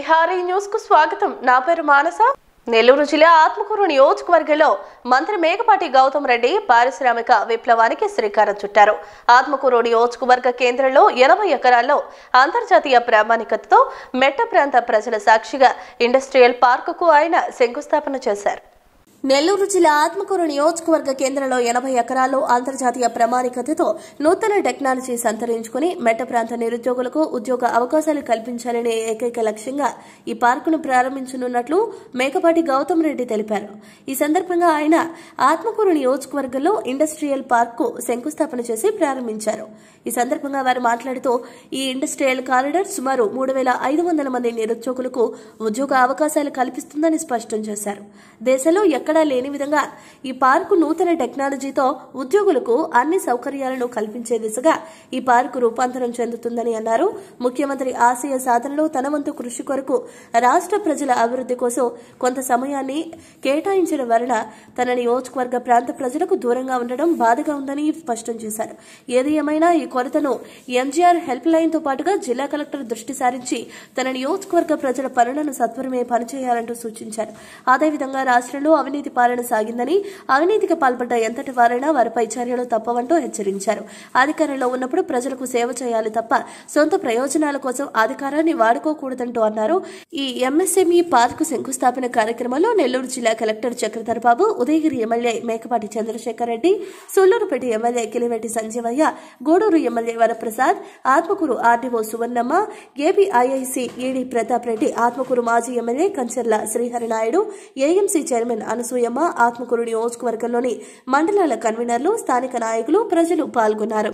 Vihari news కు స్వాగతం నా పేరు మానస నెల్లూరు జిల్లా ఆత్మకూరు నియోజకవర్గంలో మంత్రి మేకపాటి గౌతమ్ రెడ్డి పారిశ్రామిక విప్లవానికి శ్రీకారం చుట్టారు ఆత్మకూరు నియోజకవర్గ కేంద్రంలో ఎనభై ఎకరాల్లో అంతర్జాతీయ ప్రామాణికతతో మెట్ట ప్రాంత ప్రజల సాక్షిగా ఇండస్ట్రియల్ పార్కుకు ఆయన శంకుస్థాపన చేశారు నెల్లూరు జిల్లా ఆత్మకూరు నియోజకవర్గ కేంద్రంలో ఎనభై ఎకరాల్లో అంతర్జాతీయ ప్రమాణికతతో నూతన టెక్నాలజీ సంతరించుకుని మెట్ట ప్రాంత నిరుద్యోగులకు ఉద్యోగ అవకాశాలు కల్పించాలనే ఏకైక లక్ష్యంగా ఈ పార్కును ప్రారంభించనున్నట్లు మేకపాటి గౌతమ్ రెడ్డి తెలిపారు ఈ సందర్భంగా ఆయన ఆత్మకూరు నియోజకవర్గంలో ఇండస్ట్రియల్ పార్కు శంకుస్థాపన చేసి ప్రారంభించారు ఈ సందర్భంగా వారు మాట్లాడుతూ ఈ ఇండస్ట్రియల్ కారిడార్ సుమారు మూడు వేల ఐదు వందల మంది నిరుద్యోగులకు ఉద్యోగ అవకాశాలు కల్పిస్తుందని స్పష్టం చేశారు దేశంలో ఎక్కడా లేని విధంగా ఈ పార్కు నూతన టెక్నాలజీతో ఉద్యోగులకు అన్ని సౌకర్యాలను కల్పించే దిశగా ఈ పార్కు రూపాంతరం చెందుతుందని అన్నారు ముఖ్యమంత్రి ఆశయ సాధనలో తన వంతు కృషి కొరకు రాష్ట్ర ప్రజల అభివృద్ధి కోసం కొంత సమయాన్ని కేటాయించడం వలన తన నియోజకవర్గ ప్రాంత ప్రజలకు దూరంగా ఉండడం బాధగా ఉందని స్పష్టం చేశారు ఏది ఏమైనా ఈ కొరతను ఎంజీఆర్ హెల్ప్ లైన్ తో పాటుగా జిల్లా కలెక్టర్ దృష్టి సారించి తన నియోజకవర్గ ప్రజల పనులను సత్వరమే పనిచేయాలంటూ సూచించారు అదేవిధంగా రాష్ట్రంలో అవినీతి పాలన సాగిందని అవినీతికి పాల్పడ్డ ఎంతటి వారైనా వారిపై చర్యలు తప్పవంటూ హెచ్చరించారు అధికారంలో ఉన్నప్పుడు ప్రజలకు సేవ చేయాలి తప్ప సొంత ప్రయోజనాల కోసం అధికారాన్ని వాడుకోకూడదంటూ అన్నారు ఈ ఎంఎస్ఎంఈ పార్కు శంకుస్థాపన కార్యక్రమంలో నెల్లూరు జిల్లా కలెక్టర్ చక్రధర్ బాబు Udayagiri MLA Mekapati Chandrasekhar Reddy Sullurpeta MLA కిలివెట్టి Sanjeevaiah Gudur MLA Varaprasad Atmakur RDO Suvarnamma APIIC ED Pratap Reddy Atmakur మాజీ MLA Kancharla శ్రీహరినాయుడు AMC chairman Anasuyamma Atmakur నియోజకవర్గంలోని మండలాల కన్వీనర్లు స్థానిక నాయకులు ప్రజలు పాల్గొన్నారు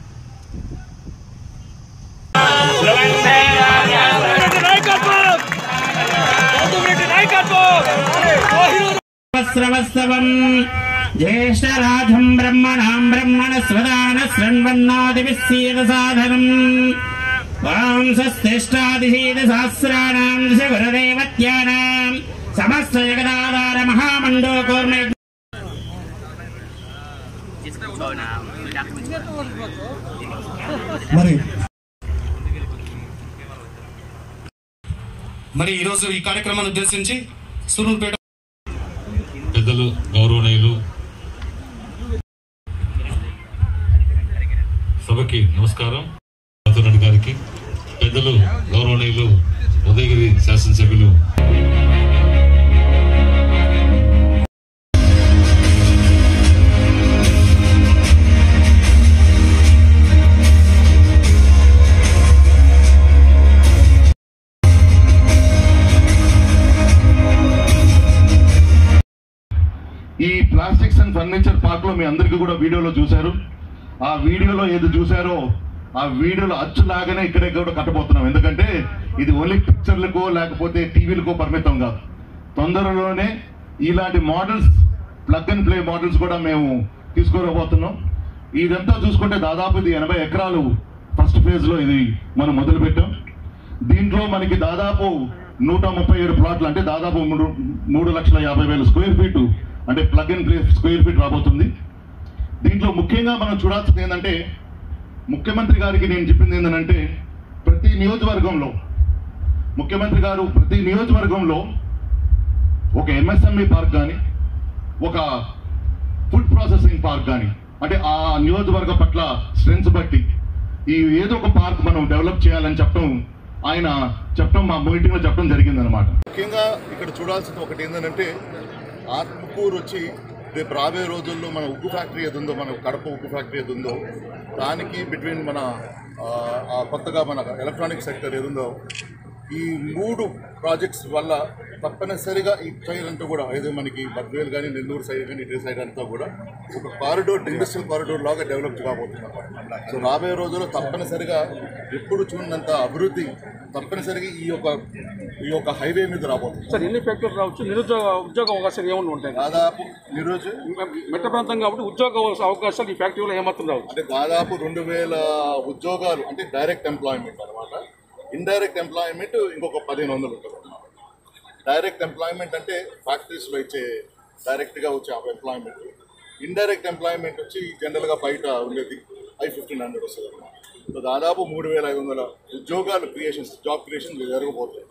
నాయకత్వం గౌతమ్ నాయకత్వం స్రవస్తవం జ్యేష్ఠరాజం బ్రహ్మణాం బ్రహ్మణ స్వదాన శృణ్వన్నాదివిస్సీద సాధనం వాంసస్తిష్టాదిశీద సహస్రాణాం దిశ గురదేవత్యానాం సమస్త జగదాధార మహామండో కూర్మే మరి మరి ఈరోజు ఈ కార్యక్రమాన్ని ఉద్దేశించి సూరూరుపేట పెద్దలు గౌరవనీయులు సభకి నమస్కారం రెడ్డి గారికి పెద్దలు గౌరవనీయులు ఉదయగిరి శాసనసభ్యులు ఈ ప్లాస్టిక్స్ అండ్ ఫర్నిచర్ పార్క్ లో మీ అందరికీ కూడా వీడియోలో చూశారు ఆ వీడియోలో ఏది చూశారో ఆ వీడియోలో అచ్చులాగానే ఇక్కడే కూడా కట్టబోతున్నాం ఎందుకంటే ఇది ఓన్లీ పిక్చర్లకో లేకపోతే టీవీలకో పరిమితం కాదు తొందరలోనే ఇలాంటి models plug and play models కూడా మేము తీసుకురాబోతున్నాం ఇదంతా చూసుకుంటే దాదాపు ఇది ఎనభై ఎకరాలు ఫస్ట్ ఫేజ్ లో ఇది మనం మొదలు పెట్టాం దీంట్లో మనకి దాదాపు నూట ముప్పై ఏడు ప్లాట్లు అంటే దాదాపు మూడు మూడు లక్షల యాభై వేల స్క్వేర్ ఫీట్ అంటే plug and play square feet రాబోతుంది దీంట్లో ముఖ్యంగా మనం చూడాల్సింది ఏంటంటే ముఖ్యమంత్రి గారికి నేను చెప్పింది ఏంటంటే ప్రతి నియోజకవర్గంలో ముఖ్యమంత్రి గారు ప్రతి నియోజకవర్గంలో ఒక ఎంఎస్ఎంఈ పార్క్ కానీ ఒక ఫుడ్ ప్రాసెసింగ్ పార్క్ కానీ అంటే ఆ నియోజకవర్గ పట్ల స్ట్రెంగ్స్ బట్టి ఈ ఏదో ఒక పార్క్ మనం డెవలప్ చేయాలని చెప్పడం ఆయన చెప్పడం మా మీటింగ్లో చెప్పడం జరిగిందనమాట ముఖ్యంగా ఇక్కడ చూడాల్సింది ఒకటి ఏంటంటే ఆత్మకూరు వచ్చి రేపు రాబోయే రోజుల్లో మన ఉక్కు ఫ్యాక్టరీ ఏది ఉందో మన కడప ఉక్కు ఫ్యాక్టరీ ఏది ఉందో దానికి బిట్వీన్ మన ఆ, ఆ కొత్తగా మన ఎలక్ట్రానిక్ సెక్టర్ ఏది ఉందో ఈ మూడు ప్రాజెక్ట్స్ వల్ల తప్పనిసరిగా ఈ సైడ్ అంతా కూడా ఏదో మనకి బద్వేల్ కానీ నెల్లూరు సైడ్ కానీ ఇటు సైడ్ అంతా కూడా ఒక కారిడోర్ ఇండస్ట్రియల్ కారిడోర్ లాగా డెవలప్ కాబోతుంది సో రాబోయే రోజుల్లో తప్పనిసరిగా ఎప్పుడు చూడనంత అభివృద్ధి తప్పనిసరిగా ఈ యొక్క ఈ యొక్క హైవే మీద రాబోతుంది సార్ ఎన్ని ఫ్యాక్టరీలు రావచ్చు నిరుద్యోగ ఉద్యోగ అవకాశాలు ఏమైనా ఉంటాయి దాదాపు ఈరోజు మెట్ట ప్రాంతం కాబట్టి ఉద్యోగ అవకాశాలు ఈ ఫ్యాక్టరీలో ఏమాత్రం రావచ్చు అంటే దాదాపు రెండు వేల ఉద్యోగాలు అంటే డైరెక్ట్ ఎంప్లాయ్మెంట్ అనమాట ఇండైరెక్ట్ ఎంప్లాయ్మెంట్ ఇంకొక పదిహేను వందలు ఉంటుంది అనమాట డైరెక్ట్ ఎంప్లాయ్మెంట్ అంటే ఫ్యాక్టరీస్లో ఇచ్చే డైరెక్ట్గా వచ్చే ఎంప్లాయ్మెంట్ ఇండైరెక్ట్ ఎంప్లాయ్మెంట్ వచ్చి జనరల్గా బయట ఉండేది ఐ ఫిఫ్టీన్ హండ్రెడ్ వస్తుంది అనమాట సో దాదాపు మూడు వేల ఐదు వందల ఉద్యోగాలు క్రియేషన్స్ జాబ్ క్రియేషన్ జరగబోతాయి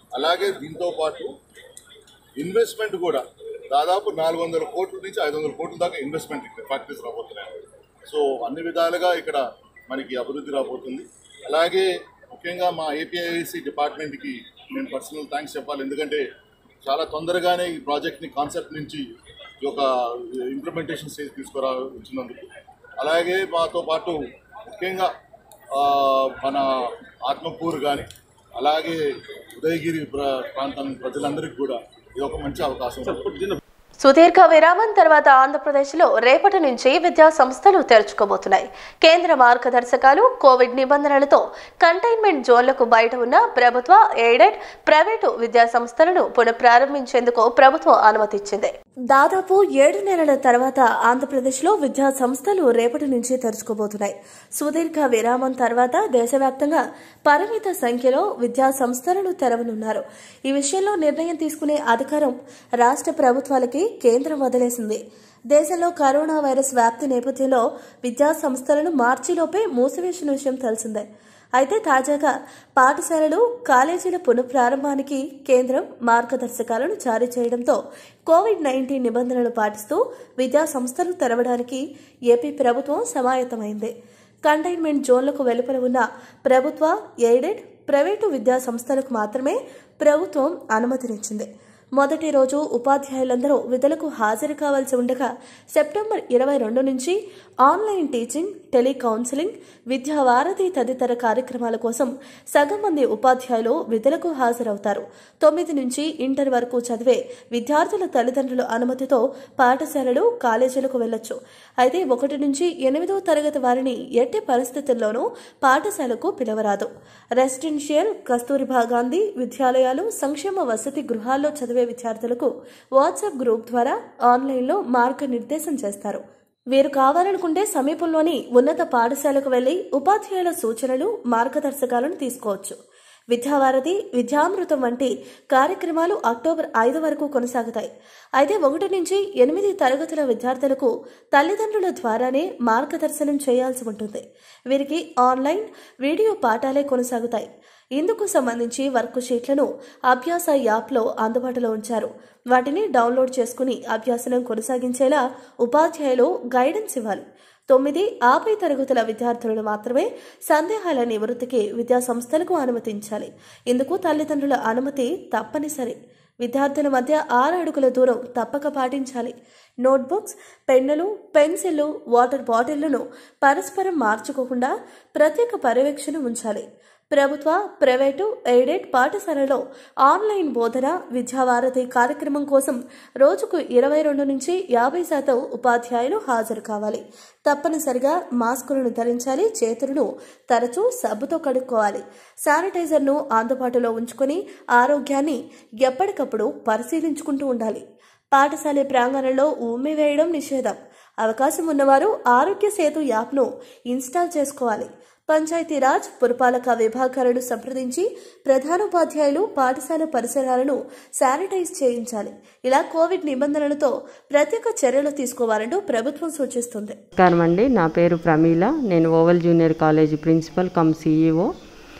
అలాగే దీంతో పాటు ఇన్వెస్ట్మెంట్ కూడా దాదాపు నాలుగు వందల కోట్ల నుంచి ఐదు వందల కోట్ల దాకా ఇన్వెస్ట్మెంట్ ఇక్కడ ఫ్యాక్టరీస్ రాబోతున్నాయి సో అన్ని విధాలుగా ఇక్కడ మనకి అభివృద్ధి రాబోతుంది అలాగే ముఖ్యంగా మా ఏపీఐసి డిపార్ట్మెంట్కి నేను పర్సనల్ థ్యాంక్స్ చెప్పాలి ఎందుకంటే చాలా తొందరగానే ఈ ప్రాజెక్ట్ని కాన్సెప్ట్ నుంచి ఈ యొక్క ఇంప్లిమెంటేషన్ స్టేజ్ తీసుకురా వచ్చినందుకు అలాగే మాతో పాటు ముఖ్యంగా ఆ, మన ఆత్మకూరు కానీ అలాగే ఉదయగిరి ప్ర- ప్రాంతం ప్రజలందరికీ కూడా ఇది ఒక మంచి అవకాశం సుదీర్ఘ విరామం తర్వాత ఆంధ్రప్రదేశ్లో రేపటి నుంచి విద్యా సంస్థలు తెరుచుకోబోతున్నాయి కేంద్ర మార్గదర్శకాలు కోవిడ్ నిబంధనలతో కంటైన్మెంట్ జోన్లకు బయట ఉన్న ప్రభుత్వ ఎయిడెడ్ ప్రైవేటు విద్యా సంస్థలను పునఃప్రారంభించేందుకు ప్రభుత్వం అనుమతిచ్చింది దాదాపు ఏడు నెలల తర్వాత ఆంధ్రప్రదేశ్లో విద్యా సంస్థలు రేపటి నుంచి తెరుచుకోబోతున్నాయి సుదీర్ఘ విరామం తర్వాత దేశవ్యాప్తంగా పరిమిత సంఖ్యలో విద్యా సంస్థలను తెరవనున్నారు ఈ విషయంలో నిర్ణయం తీసుకునే అధికారం రాష్ట్ర ప్రభుత్వాలకి కేంద్రం వదిలేసింది దేశంలో కరోనా వైరస్ వ్యాప్తి నేపథ్యంలో విద్యా సంస్థలను మార్చిలోపే మూసివేసిన విషయం తెలిసిందే అయితే తాజాగా పాఠశాలలు కాలేజీల పునఃప్రారంభానికి కేంద్రం మార్గదర్శకాలను జారీ చేయడంతో కోవిడ్ నైన్టీన్ నిబంధనలు పాటిస్తూ విద్యా సంస్థలు తెరవడానికి ఏపీ ప్రభుత్వం సమాయత్తమైంది కంటైన్మెంట్ జోన్లకు వెలుపల ఉన్న ప్రభుత్వ ఎయిడెడ్ ప్రైవేటు విద్యా సంస్థలకు మాత్రమే ప్రభుత్వం అనుమతినిచ్చింది మొదటి రోజు ఉపాధ్యాయులందరూ విధులకు హాజరు కావాల్సి ఉండగా సెప్టెంబర్ ఇరవై రెండు నుంచి ఆన్లైన్ టీచింగ్ టెలికౌన్సిలింగ్ విద్యా వారధి తదితర కార్యక్రమాల కోసం సగం మంది ఉపాధ్యాయులు విధులకు హాజరవుతారు తొమ్మిది నుంచి ఇంటర్ వరకు చదివే విద్యార్థుల తల్లిదండ్రుల అనుమతితో పాఠశాలలు కాలేజీలకు వెళ్లొచ్చు అయితే ఒకటి నుంచి ఎనిమిదో తరగతి వారిని ఎట్టి పరిస్థితుల్లోనూ పాఠశాలకు పిలవరాదు రెసిడెన్షియల్ కస్తూరిబా గాంధీ విద్యాలయాలు సంక్షేమ వసతి గృహాల్లో చదివే విద్యార్థులకు వాట్సాప్ గ్రూప్ ద్వారా ఆన్లైన్లో మార్గనిర్దేశం చేస్తారు వీరు కావాలనుకుంటే సమీపంలోని ఉన్నత పాఠశాలకు వెళ్లి ఉపాధ్యాయుల సూచనలు మార్గదర్శకాలను తీసుకోవచ్చు విద్యావారధి విద్యామృతం వంటి కార్యక్రమాలు అక్టోబర్ ఐదు వరకు కొనసాగుతాయి అయితే ఒకటి నుంచి ఎనిమిది తరగతుల విద్యార్థులకు తల్లిదండ్రుల ద్వారానే మార్గదర్శనం చేయాల్సి ఉంటుంది వీరికి ఆన్లైన్ వీడియో పాఠాలే కొనసాగుతాయి ఇందుకు సంబంధించి వర్క్ షీట్లను అభ్యాస యాప్లో అందుబాటులో ఉంచారు వాటిని డౌన్లోడ్ చేసుకుని అభ్యాసనం కొనసాగించేలా ఉపాధ్యాయులు గైడెన్స్ ఇవ్వాలి తొమ్మిది ఆపై తరగతుల విద్యార్థులను మాత్రమే సందేహాల నివృత్తికి విద్యా సంస్థలకు అనుమతించాలి ఇందుకు తల్లిదండ్రుల అనుమతి తప్పనిసరి విద్యార్థుల మధ్య ఆరు అడుగుల దూరం తప్పక పాటించాలి నోట్బుక్స్ పెన్నులు పెన్సిళ్లు వాటర్ బాటిళ్లను పరస్పరం మార్చుకోకుండా ప్రత్యేక పర్యవేక్షణ ఉంచాలి ప్రభుత్వ ప్రైవేటు ఎయిడెడ్ పాఠశాలలో ఆన్లైన్ బోధన విద్యావారధి కార్యక్రమం కోసం రోజుకు ఇరవై రెండు నుంచి యాభై శాతం ఉపాధ్యాయులు హాజరు కావాలి తప్పనిసరిగా మాస్కులను ధరించాలి చేతులను తరచూ సబ్బుతో కడుక్కోవాలి శానిటైజర్ను అందుబాటులో ఉంచుకొని ఆరోగ్యాన్ని ఎప్పటికప్పుడు పరిశీలించుకుంటూ ఉండాలి పాఠశాల ప్రాంగణంలో ఉమ్మి వేయడం నిషేధం అవకాశం ఉన్నవారు ఆరోగ్య సేతు యాప్ను ఇన్స్టాల్ చేసుకోవాలి పంచాయతీరాజ్ పురపాలక విభాగాలను సంప్రదించి ప్రధానోపాధ్యాయులు పాఠశాల పరిసరాలను శానిటైజ్ చేయించాలి ఇలా కోవిడ్ నిబంధనలతో ప్రత్యేక చర్యలు తీసుకోవాలంటూ ప్రభుత్వం సూచిస్తుంది నమస్కారం అండి నా పేరు ప్రమీల నేను Oval junior college principal cum CEO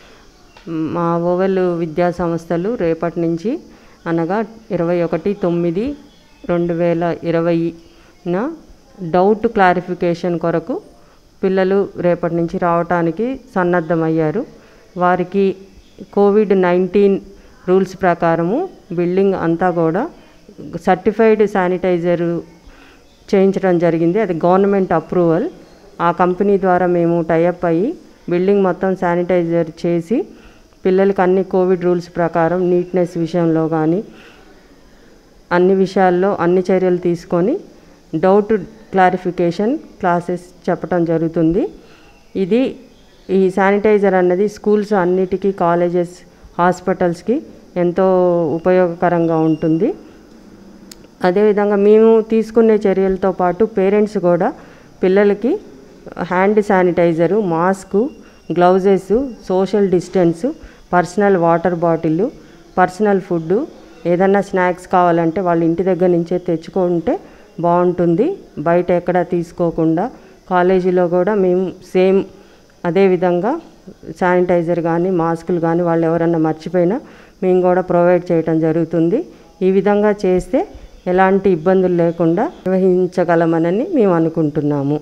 మా ఓవెల్ విద్యా సంస్థలు రేపటి నుంచి అనగా ఇరవై ఒకటి తొమ్మిది రెండు వేల ఇరవైన డౌట్ క్లారిఫికేషన్ కొరకు పిల్లలు రేపటి నుంచి రావటానికి సన్నద్ధమయ్యారు వారికి కోవిడ్ నైన్టీన్ రూల్స్ ప్రకారము బిల్డింగ్ అంతా కూడా సర్టిఫైడ్ శానిటైజరు చేయించడం జరిగింది అది గవర్నమెంట్ అప్రూవల్ ఆ కంపెనీ ద్వారా మేము టైఅప్ అయ్యి బిల్డింగ్ మొత్తం శానిటైజర్ చేసి పిల్లలకి అన్ని కోవిడ్ రూల్స్ ప్రకారం నీట్నెస్ విషయంలో కానీ అన్ని విషయాల్లో అన్ని చర్యలు తీసుకొని డౌట్ క్లారిఫికేషన్ క్లాసెస్ చెప్పడం జరుగుతుంది ఇది ఈ శానిటైజర్ అన్నది స్కూల్స్ అన్నిటికీ కాలేజెస్ హాస్పిటల్స్కి ఎంతో ఉపయోగకరంగా ఉంటుంది అదేవిధంగా మేము తీసుకునే చర్యలతో పాటు పేరెంట్స్ కూడా పిల్లలకి hand sanitizer mask gloves social distance personal water bottle personal food ఏదన్నా స్నాక్స్ కావాలంటే వాళ్ళ ఇంటి దగ్గర నుంచే తెచ్చుకుంటే బాగుంటుంది బయట ఎక్కడ తీసుకోకుండా కాలేజీలో కూడా మేము సేమ్ అదేవిధంగా శానిటైజర్ కానీ మాస్కులు కానీ వాళ్ళు ఎవరన్నా మర్చిపోయినా మేము కూడా ప్రొవైడ్ చేయటం జరుగుతుంది ఈ విధంగా చేస్తే ఎలాంటి ఇబ్బందులు లేకుండా నిర్వహించగలమనని మేము అనుకుంటున్నాము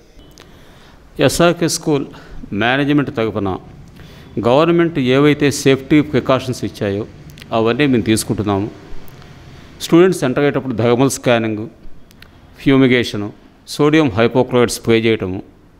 ఎస్ఆర్కే స్కూల్ మేనేజ్మెంట్ తరపున గవర్నమెంట్ ఏవైతే సేఫ్టీ ప్రికాషన్స్ ఇచ్చాయో అవన్నీ మేము తీసుకుంటున్నాము స్టూడెంట్స్ ఎంటర్ అయ్యేటప్పుడు thermal scanning fumigation sodium hypochloride spray చేయటము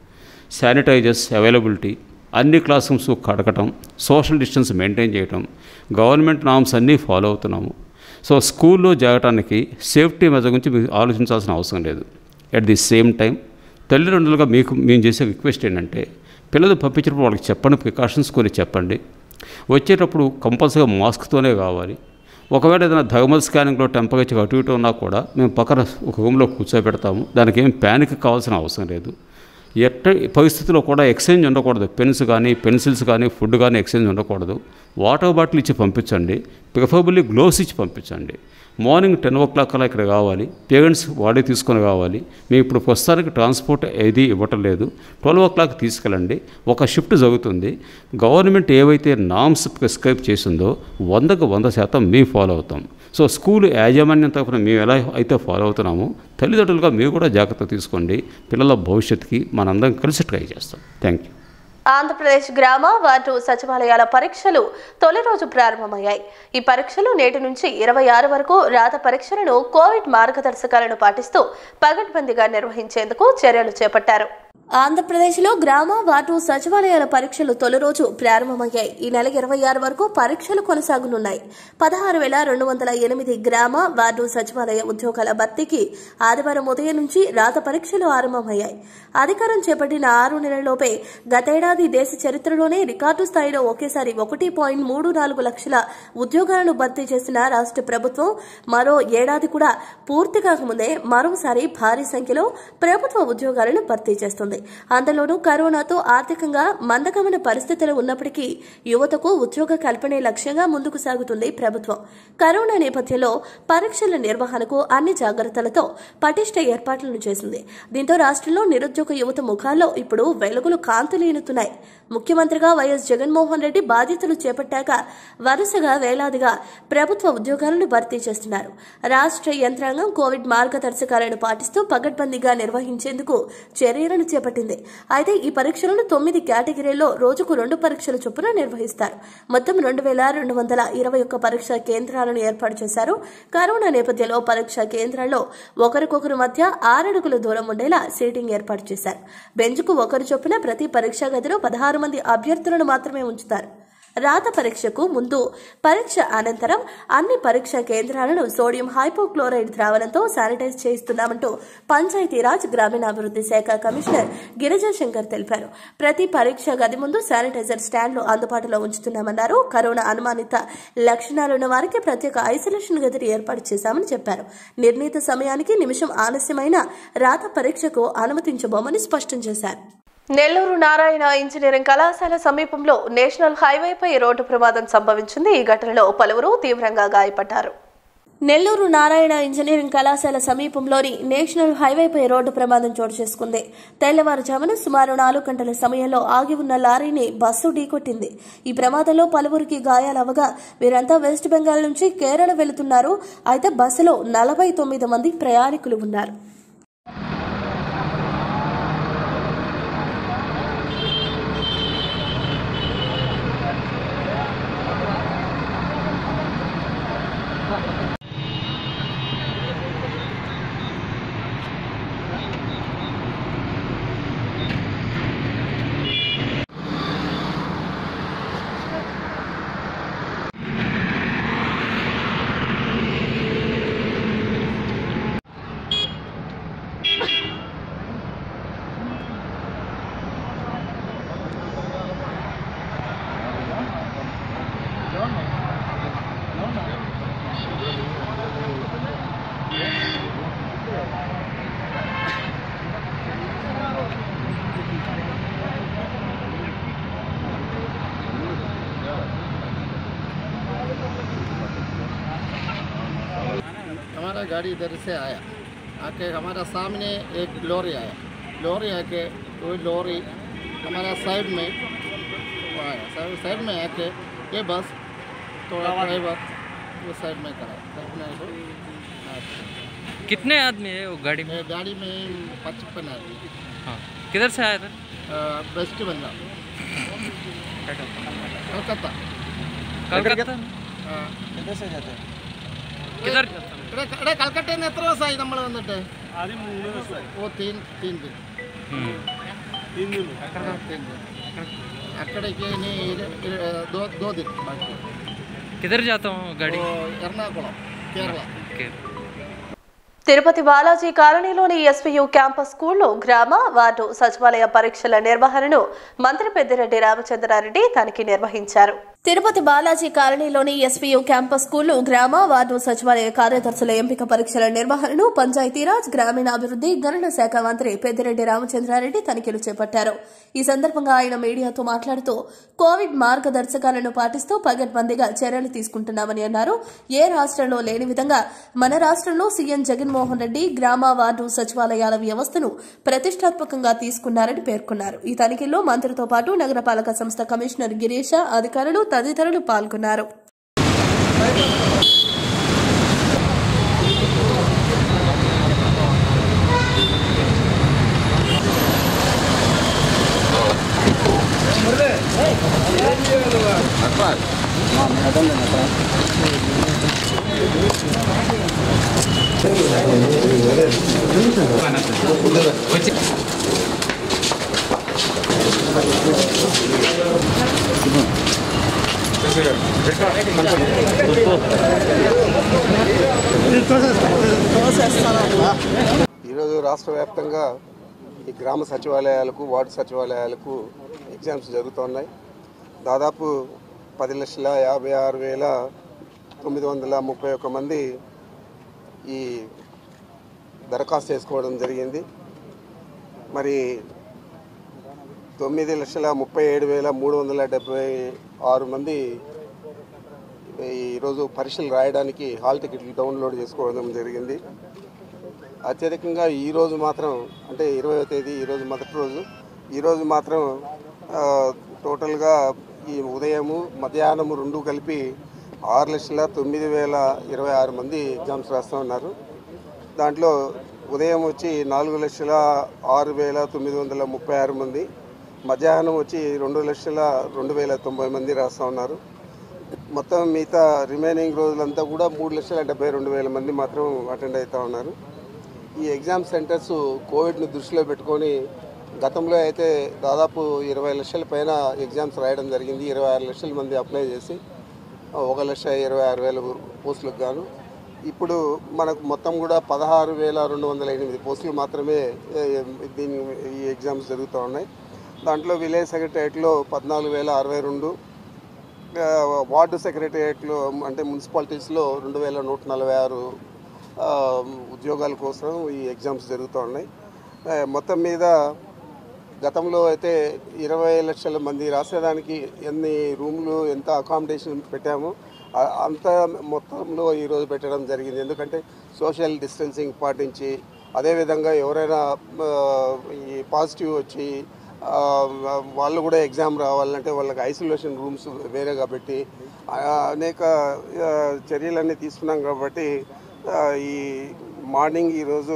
శానిటైజర్స్ అవైలబిలిటీ అన్ని క్లాస్ రూమ్స్ కడగటం సోషల్ డిస్టెన్స్ మెయింటైన్ చేయటం గవర్నమెంట్ నామ్స్ అన్నీ ఫాలో అవుతున్నాము సో స్కూల్లో జరగటానికి సేఫ్టీ మెజర్ గురించి మీరు ఆలోచించాల్సిన అవసరం లేదు అట్ ది సేమ్ టైం తల్లిదండ్రులుగా మీకు మేము చేసే రిక్వెస్ట్ ఏంటంటే పిల్లలు పంపించినప్పుడు వాళ్ళకి చెప్పండి ప్రికాషన్స్ కొన్ని చెప్పండి వచ్చేటప్పుడు కంపల్సరీగా మాస్క్తోనే కావాలి ఒకవేళ ఏదైనా థర్మల్ స్కానింగ్లో టెంపరేచర్ అటు ఇటు ఉన్నా కూడా మేము పక్కన ఒక రూమ్లో కూర్చోబెడతాము దానికి ఏం ప్యానిక్ కావాల్సిన అవసరం లేదు ఎట్ట పరిస్థితిలో కూడా ఎక్స్చేంజ్ ఉండకూడదు పెన్స్ కానీ పెన్సిల్స్ కానీ ఫుడ్ కానీ ఎక్స్చేంజ్ ఉండకూడదు వాటర్ బాటిల్ ఇచ్చి పంపించండి ప్రిఫరబుల్లీ గ్లోవ్స్ ఇచ్చి పంపించండి మార్నింగ్ టెన్ ఓ క్లాక్ అలా ఇక్కడ కావాలి పేరెంట్స్ వాడే తీసుకొని కావాలి మేము ఇప్పుడు ప్రస్తుతానికి ట్రాన్స్పోర్ట్ ఏది ఇవ్వటం లేదు ట్వెల్వ్ ఓ క్లాక్ తీసుకెళ్ళండి ఒక షిఫ్ట్ జరుగుతుంది గవర్నమెంట్ ఏవైతే నామ్స్ ప్రిస్క్రైబ్ చేసిందో వందకు వంద శాతం మేము ఫాలో అవుతాం సో స్కూల్ యాజమాన్యం తరఫున మేము ఎలా అయితే ఫాలో అవుతున్నామో తల్లిదండ్రులుగా మీరు కూడా జాగ్రత్త తీసుకోండి పిల్లల భవిష్యత్తుకి మనందరం కలిసి ట్రై చేస్తాం థ్యాంక్ యూ ఆంధ్రప్రదేశ్ గ్రామ వార్డు సచివాలయాల పరీక్షలు తొలి రోజు ప్రారంభమయ్యాయి ఈ పరీక్షలు నేటి నుంచి ఇరవై ఆరు వరకు రాత పరీక్షలను కోవిడ్ మార్గదర్శకాలను పాటిస్తూ పగడ్బందీగా నిర్వహించేందుకు చర్యలు చేపట్టారు ఆంధ్రప్రదేశ్లో గ్రామ వార్డు సచివాలయాల పరీక్షలు తొలి రోజు ప్రారంభమయ్యాయి ఈ నెల ఇరవై ఆరు వరకు పరీక్షలు కొనసాగనున్నాయి పదహారు వేల రెండు వందల ఎనిమిది గ్రామ వార్డు సచివాలయ ఉద్యోగాల భర్తీకి ఆదివారం ఉదయం నుంచి రాత పరీక్షలు ఆరంభమయ్యాయి అధికారం చేపట్టిన ఆరు నెలల్లోపే గతేడాది దేశ చరిత్రలోనే రికార్డు స్థాయిలో ఒకేసారి ఒకటి పాయింట్ మూడు నాలుగు లక్షల ఉద్యోగాలను భర్తీ చేసిన రాష్ట్ర ప్రభుత్వం మరో ఏడాది కూడా పూర్తి కాకముందే మరోసారి భారీ సంఖ్యలో ప్రభుత్వ ఉద్యోగాలను భర్తీ చేస్తుంది అందులోనూ కరోనాతో ఆర్థికంగా మందగమన పరిస్థితులు ఉన్నప్పటికీ యువతకు ఉద్యోగ కల్పనే లక్ష్యంగా ముందుకు సాగుతుంది ప్రభుత్వం కరోనా నేపథ్యంలో పరీక్షల నిర్వహణకు అన్ని జాగ్రత్తలతో పటిష్ట ఏర్పాట్లను చేసింది దీంతో రాష్ట్రంలో నిరుద్యోగ యువత ముఖాల్లో ఇప్పుడు వెలుగులు కాంతులీనుతున్నాయి ముఖ్యమంత్రిగా వైఎస్ జగన్మోహన్ రెడ్డి బాధ్యతలు చేపట్టాక వరుసగా వేలాదిగా ప్రభుత్వ ఉద్యోగాలను భర్తీ చేస్తున్నారు రాష్ట్ర యంత్రాంగం కోవిడ్ మార్గదర్శకాలను పాటిస్తూ పగడ్బందీగా నిర్వహించేందుకు చర్యలను చేపట్టింది అయితే ఈ పరీక్షలను తొమ్మిది కేటగిరీల్లో రోజుకు రెండు పరీక్షల చొప్పున నిర్వహిస్తారు మొత్తం రెండు వేల రెండు వందల ఇరవై ఒక్క పరీక్షా కేంద్రాలను ఏర్పాటు చేశారు కరోనా నేపథ్యంలో పరీక్షా కేంద్రాల్లో ఒకరికొకరు మధ్య ఆరడుగుల దూరం ఉండేలా సీటింగ్ ఏర్పాటు చేశారు బెంచ్కు ఒకరు చొప్పున ప్రతి పరీక్షా గదిలో పదహారు మంది అభ్యర్థులను మాత్రమే ఉంచుతారు రాత పరీక్షకు ముందు పరీక్ష అనంతరం అన్ని పరీక్షా కేంద్రాలను సోడియం హైపోక్లోరైడ్ ద్రావణంతో శానిటైజ్ చేయిస్తున్నామంటూ పంచాయతీరాజ్ గ్రామీణాభివృద్ధి శాఖ కమిషనర్ గిరిజా శంకర్ తెలిపారు ప్రతి పరీక్ష గది ముందు శానిటైజర్ స్టాండ్లు అందుబాటులో ఉంచుతున్నామన్నారు కరోనా అనుమానిత లక్షణాలున్న వారికి ప్రత్యేక ఐసోలేషన్ గదిని ఏర్పాటు చేశామని చెప్పారు నిర్ణీత సమయానికి నిమిషం ఆలస్యమైన రాత పరీక్షకు అనుమతించబోమని స్పష్టం చేశారు నెల్లూరు నారాయణ ఇంజనీరింగ్ కళాశాల సమీపంలో నేషనల్ హైవేపై రోడ్డు ప్రమాదం సంభవించింది ఈ ఘటనలో పలువురు తీవ్రంగా గాయపడ్డారు నెల్లూరు నారాయణ ఇంజనీరింగ్ కళాశాల సమీపంలోని నేషనల్ హైవేపై రోడ్డు ప్రమాదం చోటు చేసుకుంది తెల్లవారుజామున సుమారు నాలుగు గంటల సమయంలో ఆగి ఉన్న లారీని బస్సు ఢీకొట్టింది ఈ ప్రమాదంలో పలువురికి గాయాలవగా వీరంతా వెస్ట్ బెంగాల్ నుంచి కేరళ వెళుతున్నారు అయితే బస్సులో నలభై తొమ్మిది మంది ప్రయాణికులు ఉన్నారు हमारा गाड़ी इधर से आया आके हमारा सामने एक लॉरी आया लॉरी आके वो लॉरी हमारा साइड में वो आया साइड साइड में आके ये बस थोड़ा ड्राइवर वो साइड में खड़ा कल्पना है तो हाँ, कितने आदमी है वो गाड़ी में ये गाड़ी में पचपन आदमी हाँ किधर से आया था अ, वेस्ट बंगाल कलकत्ता कलकत्ता हाँ। किधर ഇവിടെ ഇവിടെ കൽക്കട്ടയിൽ നിന്ന് എത്ര ദിവസമായി നമ്മൾ വന്നിട്ട് ഓ തീൻ തീൻ ദിൻ तीन दिन അക്കടയ്ക്ക് ഇനി ഇരു- ഇരു- ദോ ദോ ദിൻ ബാക്കി किधर जाता हूँ गाड़ी ഓ, എറണാകുളം കേരള ओके తిరుపతి బాలాజీ కాలనీలోని ఎస్పీయు క్యాంపస్ స్కూల్లో గ్రామ వార్డు సచివాలయ పరీక్షల నిర్వహణను మంత్రి పెద్దిరెడ్డి రామచంద్రారెడ్డి తనిఖీ నిర్వహించారు తిరుపతి బాలాజీ కాలనీలోని ఎస్పీయు క్యాంపస్ స్కూల్లో గ్రామ వార్డు సచివాలయ కార్యదర్శుల ఎంపిక పరీక్షల నిర్వహణను పంచాయతీరాజ్ గ్రామీణాభివృద్ధి గణన శాఖ మంత్రి పెద్దిరెడ్డి రామచంద్రారెడ్డి తనిఖీలు చేపట్టారు ఈ సందర్భంగా ఆయన మీడియాతో మాట్లాడుతూ కోవిడ్ మార్గదర్శకాలను పాటిస్తూ పగడ్బందీగా చర్యలు తీసుకుంటున్నామని అన్నారు ఏ రాష్ట్రంలో లేని విధంగా మన రాష్ట్రంలో సీఎం జగన్మోహన్ రెడ్డి గ్రామ వార్డు సచివాలయాల వ్యవస్థను ప్రతిష్టాత్మకంగా తీసుకున్నారని పేర్కొన్నారు ఈ తనిఖీల్లో మంత్రితో పాటు నగరపాలక సంస్థ కమిషనర్ గిరీష అధికారులు తదితరులు పాల్గొన్నారు ఈరోజు రాష్ట్ర వ్యాప్తంగా ఈ గ్రామ సచివాలయాలకు వార్డు సచివాలయాలకు ఎగ్జామ్స్ జరుగుతున్నాయి దాదాపు పది లక్షల యాభై ఆరు వేల తొమ్మిది వందల ముప్పై ఒక్క మంది ఈ దరఖాస్తు చేసుకోవడం జరిగింది మరి తొమ్మిది లక్షల ముప్పై ఏడు వేల మూడు వందల డెబ్బై ఆరు మంది ఈరోజు పరీక్షలు రాయడానికి హాల్ టికెట్లు డౌన్లోడ్ చేసుకోవడం జరిగింది అత్యధికంగా ఈరోజు మాత్రం అంటే ఇరవయో తేదీ ఈరోజు మొదటి రోజు ఈరోజు మాత్రం ఆ, టోటల్గా ఈ ఉదయము మధ్యాహ్నము రెండు కలిపి ఆరు లక్షల తొమ్మిది వేల ఇరవై ఆరు మంది ఎగ్జామ్స్ రాస్తూ ఉన్నారు దాంట్లో ఉదయం వచ్చి నాలుగు లక్షల ఆరు వేల తొమ్మిది వందల ముప్పై ఆరు మంది మధ్యాహ్నం వచ్చి రెండు లక్షల రెండు వేల తొంభై మంది రాస్తూ ఉన్నారు మొత్తం మిగతా రిమైనింగ్ రోజులంతా కూడా మూడు లక్షల డెబ్బై రెండు వేల మంది మాత్రం అటెండ్ అవుతూ ఉన్నారు ఈ ఎగ్జామ్ సెంటర్స్ కోవిడ్ని దృష్టిలో పెట్టుకొని గతంలో అయితే దాదాపు ఇరవై లక్షల పైన ఎగ్జామ్స్ రాయడం జరిగింది ఇరవై ఆరు లక్షల మంది అప్లై చేసి ఒక లక్ష ఇరవై ఆరు వేల పోస్టులకు గాను ఇప్పుడు మనకు మొత్తం కూడా పదహారు వేల రెండు వందల ఎనిమిది పోస్టులు మాత్రమే ఏ, దీని ఈ ఎగ్జామ్స్ జరుగుతూ ఉన్నాయి దాంట్లో విలేజ్ సెక్రటరియట్లో పద్నాలుగు వేల అరవై రెండు ఆ, వార్డు సెక్రటరియట్లో అంటే మున్సిపాలిటీస్లో రెండు వేల నూట నలభై ఆరు ఆ, ఉద్యోగాల కోసం ఈ ఎగ్జామ్స్ జరుగుతూ ఉన్నాయి ఆ, మొత్తం మీద గతంలో అయితే ఇరవై లక్షల మంది రాసేదానికి ఎన్ని రూమ్లు ఎంత అకామిడేషన్ పెట్టామో ఆ- అంత మొత్తంలో ఈరోజు పెట్టడం జరిగింది ఎందుకంటే సోషల్ డిస్టెన్సింగ్ పాటించి అదేవిధంగా ఎవరైనా ఆ, ఈ పాజిటివ్ వచ్చి ఆ, వాళ్ళు కూడా ఎగ్జామ్ రావాలంటే వాళ్ళకి ఐసోలేషన్ రూమ్స్ వేరేగా పెట్టి ఆ, అనేక ఆ, చర్యలన్నీ తీసుకున్నాం కాబట్టి ఆ, ఈ మార్నింగ్ ఈరోజు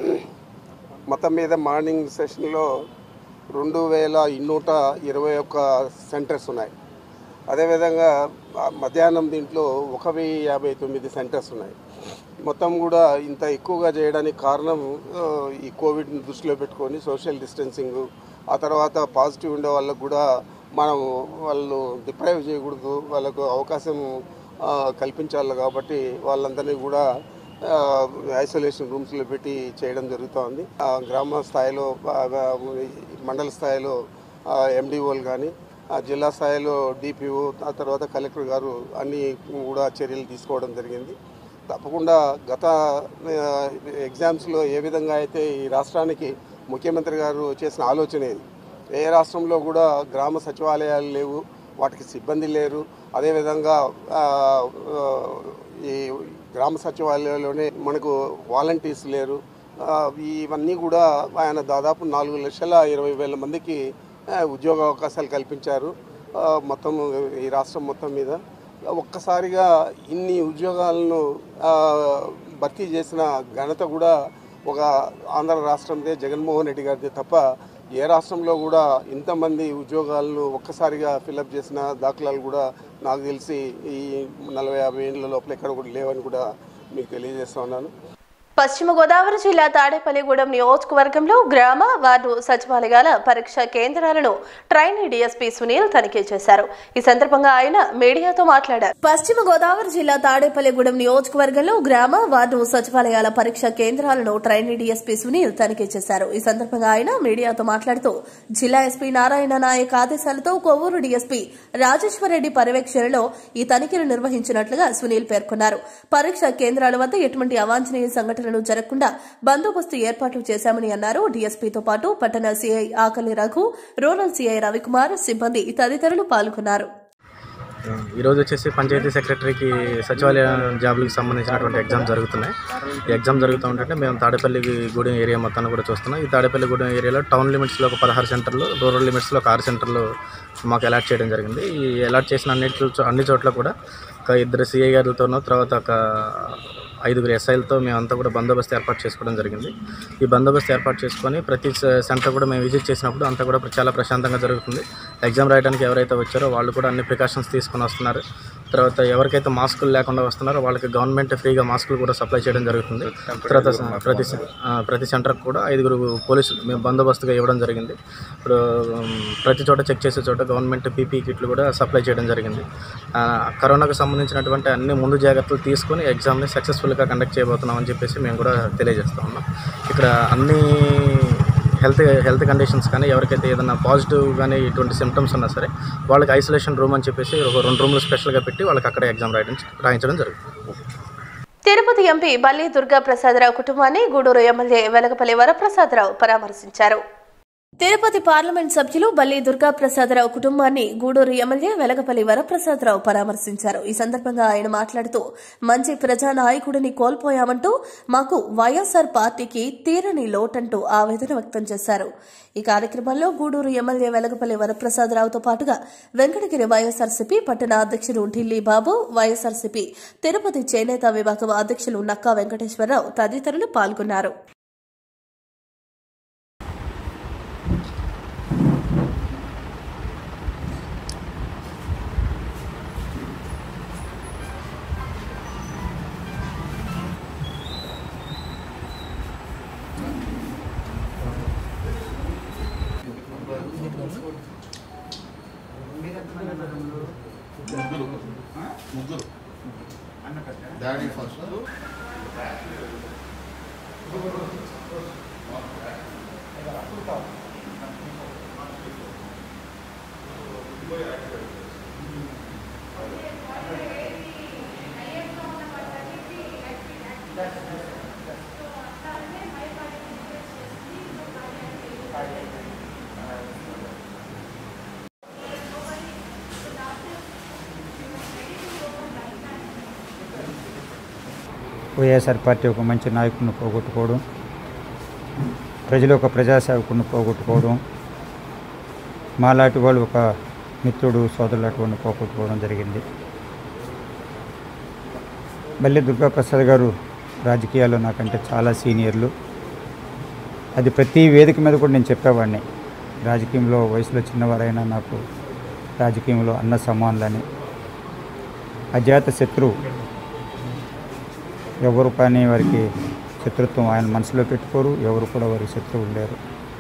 మొత్తం మీద మార్నింగ్ సెషన్లో రెండు వేల నూట ఇరవై ఒక్క సెంటర్స్ ఉన్నాయి అదేవిధంగా ఆ, మధ్యాహ్నం దీంట్లో ఒక వెయ్యి యాభై తొమ్మిది సెంటర్స్ ఉన్నాయి మొత్తం కూడా ఇంత ఎక్కువగా చేయడానికి కారణం ఆ, ఈ కోవిడ్ని దృష్టిలో పెట్టుకొని సోషల్ డిస్టెన్సింగ్ ఆ తర్వాత పాజిటివ్ ఉండే వాళ్ళకు కూడా మనం వాళ్ళు డిప్రైవ్ చేయకూడదు వాళ్ళకు అవకాశం ఆ, కల్పించాలి కాబట్టి వాళ్ళందరినీ కూడా ఆ, ఐసోలేషన్ రూమ్స్లో పెట్టి చేయడం జరుగుతోంది ఆ, గ్రామ స్థాయిలో ఆ, ఆ, మండల స్థాయిలో ఎండిఓలు కానీ ఆ జిల్లా స్థాయిలో డిపిఓ ఆ తర్వాత కలెక్టర్ గారు అన్ని కూడా చర్యలు తీసుకోవడం జరిగింది తప్పకుండా గత ఆ, ఎగ్జామ్స్లో ఏ విధంగా అయితే ఈ రాష్ట్రానికి ముఖ్యమంత్రి గారు చేసిన ఆలోచన ఇది ఏ రాష్ట్రంలో కూడా గ్రామ సచివాలయాలు లేవు వాటికి సిబ్బంది లేరు అదేవిధంగా ఆ, ఆ, ఈ గ్రామ సచివాలయాల్లోనే మనకు వాలంటీర్స్ లేరు ఆ, ఇవన్నీ కూడా ఆయన దాదాపు నాలుగు లక్షల ఇరవై వేల మందికి ఆ, ఉద్యోగ అవకాశాలు కల్పించారు ఆ, మొత్తం ఈ రాష్ట్రం మొత్తం మీద ఒక్కసారిగా ఇన్ని ఉద్యోగాలను ఆ, భర్తీ చేసిన ఘనత కూడా ఒక ఆంధ్ర రాష్ట్రందే జగన్మోహన్ రెడ్డి గారిది తప్ప ఏ రాష్ట్రంలో కూడా ఇంతమంది ఉద్యోగాలను ఒక్కసారిగా ఫిలప్ చేసిన దాఖలాలు కూడా నాకు తెలిసి ఈ నలభై యాభై ఏళ్ళ లోపల ఎక్కడ కూడా లేవని కూడా మీకు తెలియజేస్తా ఉన్నాను పశ్చిమ గోదావరి జిల్లా తాడేపల్లిగూడెం నియోజకవర్గంలో గ్రామ వార్డు సచివాలయాల పరీక్ష కేంద్రాలను ట్రైనీ డీఎస్పీ సునీల్ తనిఖీ చేశారు ఈ సందర్భంగా ఆయన మీడియాతో మాట్లాడారు పశ్చిమ గోదావరి జిల్లా తాడేపల్లిగూడెం నియోజకవర్గంలో గ్రామ వార్డు సచివాలయాల పరీక్ష కేంద్రాలను ట్రైనీ డీఎస్పీ సునీల్ తనిఖీ చేశారు ఈ సందర్భంగా ఆయన మీడియాతో మాట్లాడుతూ జిల్లా ఎస్పీ నారాయణ నాయక్ ఆదేశాలతో కొవ్వూరు డీఎస్పీ రాజేశ్వరరెడ్డి పర్యవేక్షణలో ఈ తనిఖీలు నిర్వహించినట్లుగా సునీల్ పేర్కొన్నారు పరీక్ష కేంద్రాల వద్ద ఎటువంటి అవాంఛనీయ సంఘటనలు జరగకుండా బందోబస్తు ఏర్పాట్లు చేశామని అన్నారు డీఎస్పీతో పాటు పట్టణ సీఐ ఆకలి రఘు రూరల్ సీఐ రవికుమార్ సిబ్బంది తదితరులు పాల్గొన్నారు ఈరోజు వచ్చేసి పంచాయతీ సెక్రటరీకి సచివాలయ జాబులకు సంబంధించినటువంటి ఎగ్జామ్ జరుగుతున్నాయి ఈ ఎగ్జామ్ జరుగుతూ ఉంటే మేము తాడేపల్లి గూడెం ఏరియా మొత్తాన్ని కూడా చూస్తున్నాం ఈ తాడేపల్లి గూడెం ఏరియాలో టౌన్ లిమిట్స్లో ఒక పదహారు సెంటర్లు రూరల్ లిమిట్స్లో ఒక ఆరు సెంటర్లు మాకు అలాట్ చేయడం జరిగింది ఈ అలాట్ చేసిన అన్ని చో- అన్ని చోట్ల కూడా ఒక ఇద్దరు సిఐ గారులతోనూ తర్వాత ఒక ఐదుగురు ఎస్ఐలతో మేమంతా కూడా బందోబస్తు ఏర్పాటు చేసుకోవడం జరిగింది ఈ బందోబస్తు ఏర్పాటు చేసుకొని ప్రతి స- సెంటర్ కూడా మేము విజిట్ చేసినప్పుడు అంతా కూడా చాలా ప్రశాంతంగా జరుగుతుంది ఎగ్జామ్ రాయడానికి ఎవరైతే వచ్చారో వాళ్ళు కూడా అన్ని ప్రికాషన్స్ తీసుకొని వస్తున్నారు తర్వాత ఎవరికైతే మాస్కులు లేకుండా వస్తున్నారో వాళ్ళకి గవర్నమెంట్ ఫ్రీగా మాస్కులు కూడా సప్లై చేయడం జరుగుతుంది తర్వాత స- ప్రతి స- ఆ, ప్రతి సెంటర్కి కూడా ఐదుగురు పోలీసులు మేము బందోబస్తుగా ఇవ్వడం జరిగింది ఇప్పుడు ఉమ్, ప్రతి చోట చెక్ చేసే చోట గవర్నమెంట్ పీపీ కిట్లు కూడా సప్లై చేయడం జరిగింది ఆ, కరోనాకు సంబంధించినటువంటి అన్ని ముందు జాగ్రత్తలు తీసుకొని ఎగ్జామ్ని సక్సెస్ఫుల్గా కండక్ట్ చేయబోతున్నాం అని చెప్పేసి మేము కూడా తెలియజేస్తా ఉన్నాం ఇక్కడ అన్ని హెల్త్ హెల్త్ కండిషన్స్ కానీ ఎవరికైతే ఏదైనా పాజిటివ్ కానీ ఇటువంటి సిమ్టమ్స్ ఉన్నా సరే వాళ్ళకి ఐసోలేషన్ రూమ్ అని చెప్పేసి ఒక రెండు రూమ్లు స్పెషల్గా పెట్టి వాళ్ళకి అక్కడ ఎగ్జామ్ రాయడం రాయించడం జరుగుతుంది తిరుపతి ఎంపీ బల్లి దుర్గా ప్రసాదరావు కుటుంబాన్ని గూడూరు ఎమ్మెల్యే వెలగపల్లి వరప్రసాదరావు పరామర్శించారు తిరుపతి పార్లమెంట్ సభ్యులు బల్లి దుర్గా ప్రసాదరావు కుటుంబాన్ని గూడూరు ఎమ్మెల్యే వెలగపల్లి వరప్రసాదరావు పరామర్శించారు ఈ సందర్భంగా ఆయన మాట్లాడుతూ మంచి ప్రజానాయకుడిని కోల్పోయామంటూ మాకు వైఎస్ఆర్ పార్టీకి తీరని లోటంటూ ఆవేదన వ్యక్తం చేశారు ఈ కార్యక్రమంలో గూడూరు ఎమ్మెల్యే వెలగపల్లి వరప్రసాదరావుతో పాటుగా వెంకటగిరి వైఎస్ఆర్సీపీ పట్టణ అధ్యక్షుడు ఢిల్లీ బాబు వైఎస్ఆర్సీపీ తిరుపతి చేనేత విభాగం అధ్యక్షులు నక్కా వెంకటేశ్వరరావు తదితరులు పాల్గొన్నారు ముగ్గురు ముగ్గురు డాడీ ఫస్ట్ వైఎస్ఆర్ పార్టీ ఒక మంచి నాయకుడిని పోగొట్టుకోవడం ప్రజలు ఒక ప్రజాసేవకుడిని పోగొట్టుకోవడం మాలాంటి వాళ్ళు ఒక మిత్రుడు సోదరులు అటువంటి పోగొట్టుకోవడం జరిగింది మళ్ళీ దుర్గాప్రసాద్ గారు రాజకీయాల్లో నాకంటే చాలా సీనియర్లు అది ప్రతి వేదిక మీద కూడా నేను చెప్పేవాడిని రాజకీయంలో వయసులో చిన్నవారైనా నాకు రాజకీయంలో అన్న సమానులని అజాత శత్రువు ఎవరు కానీ వారికి శత్రుత్వం ఆయన మనసులో పెట్టుకోరు ఎవరు కూడా వారికి శత్రువులు లేరు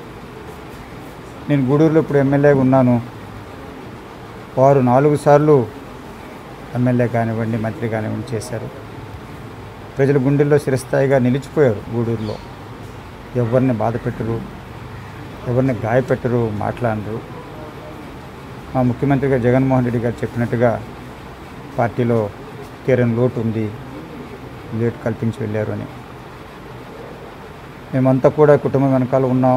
నేను గూడూరులో ఇప్పుడు ఎమ్మెల్యేగా ఉన్నాను వారు నాలుగు సార్లు ఎమ్మెల్యే కానివ్వండి మంత్రి కానివ్వండి చేశారు ప్రజల గుండెల్లో చిరస్థాయిగా నిలిచిపోయారు గూడూరులో ఎవరిని బాధ పెట్టరు ఎవరిని గాయపెట్టరు మాట్లాడరు మా ముఖ్యమంత్రిగా జగన్మోహన్ రెడ్డి గారు చెప్పినట్టుగా పార్టీలో తీరని లోటు ఉంది లేట్ కల్పించి వెళ్ళారు అని మేమంతా కూడా కుటుంబం వెనకాల ఉన్నాం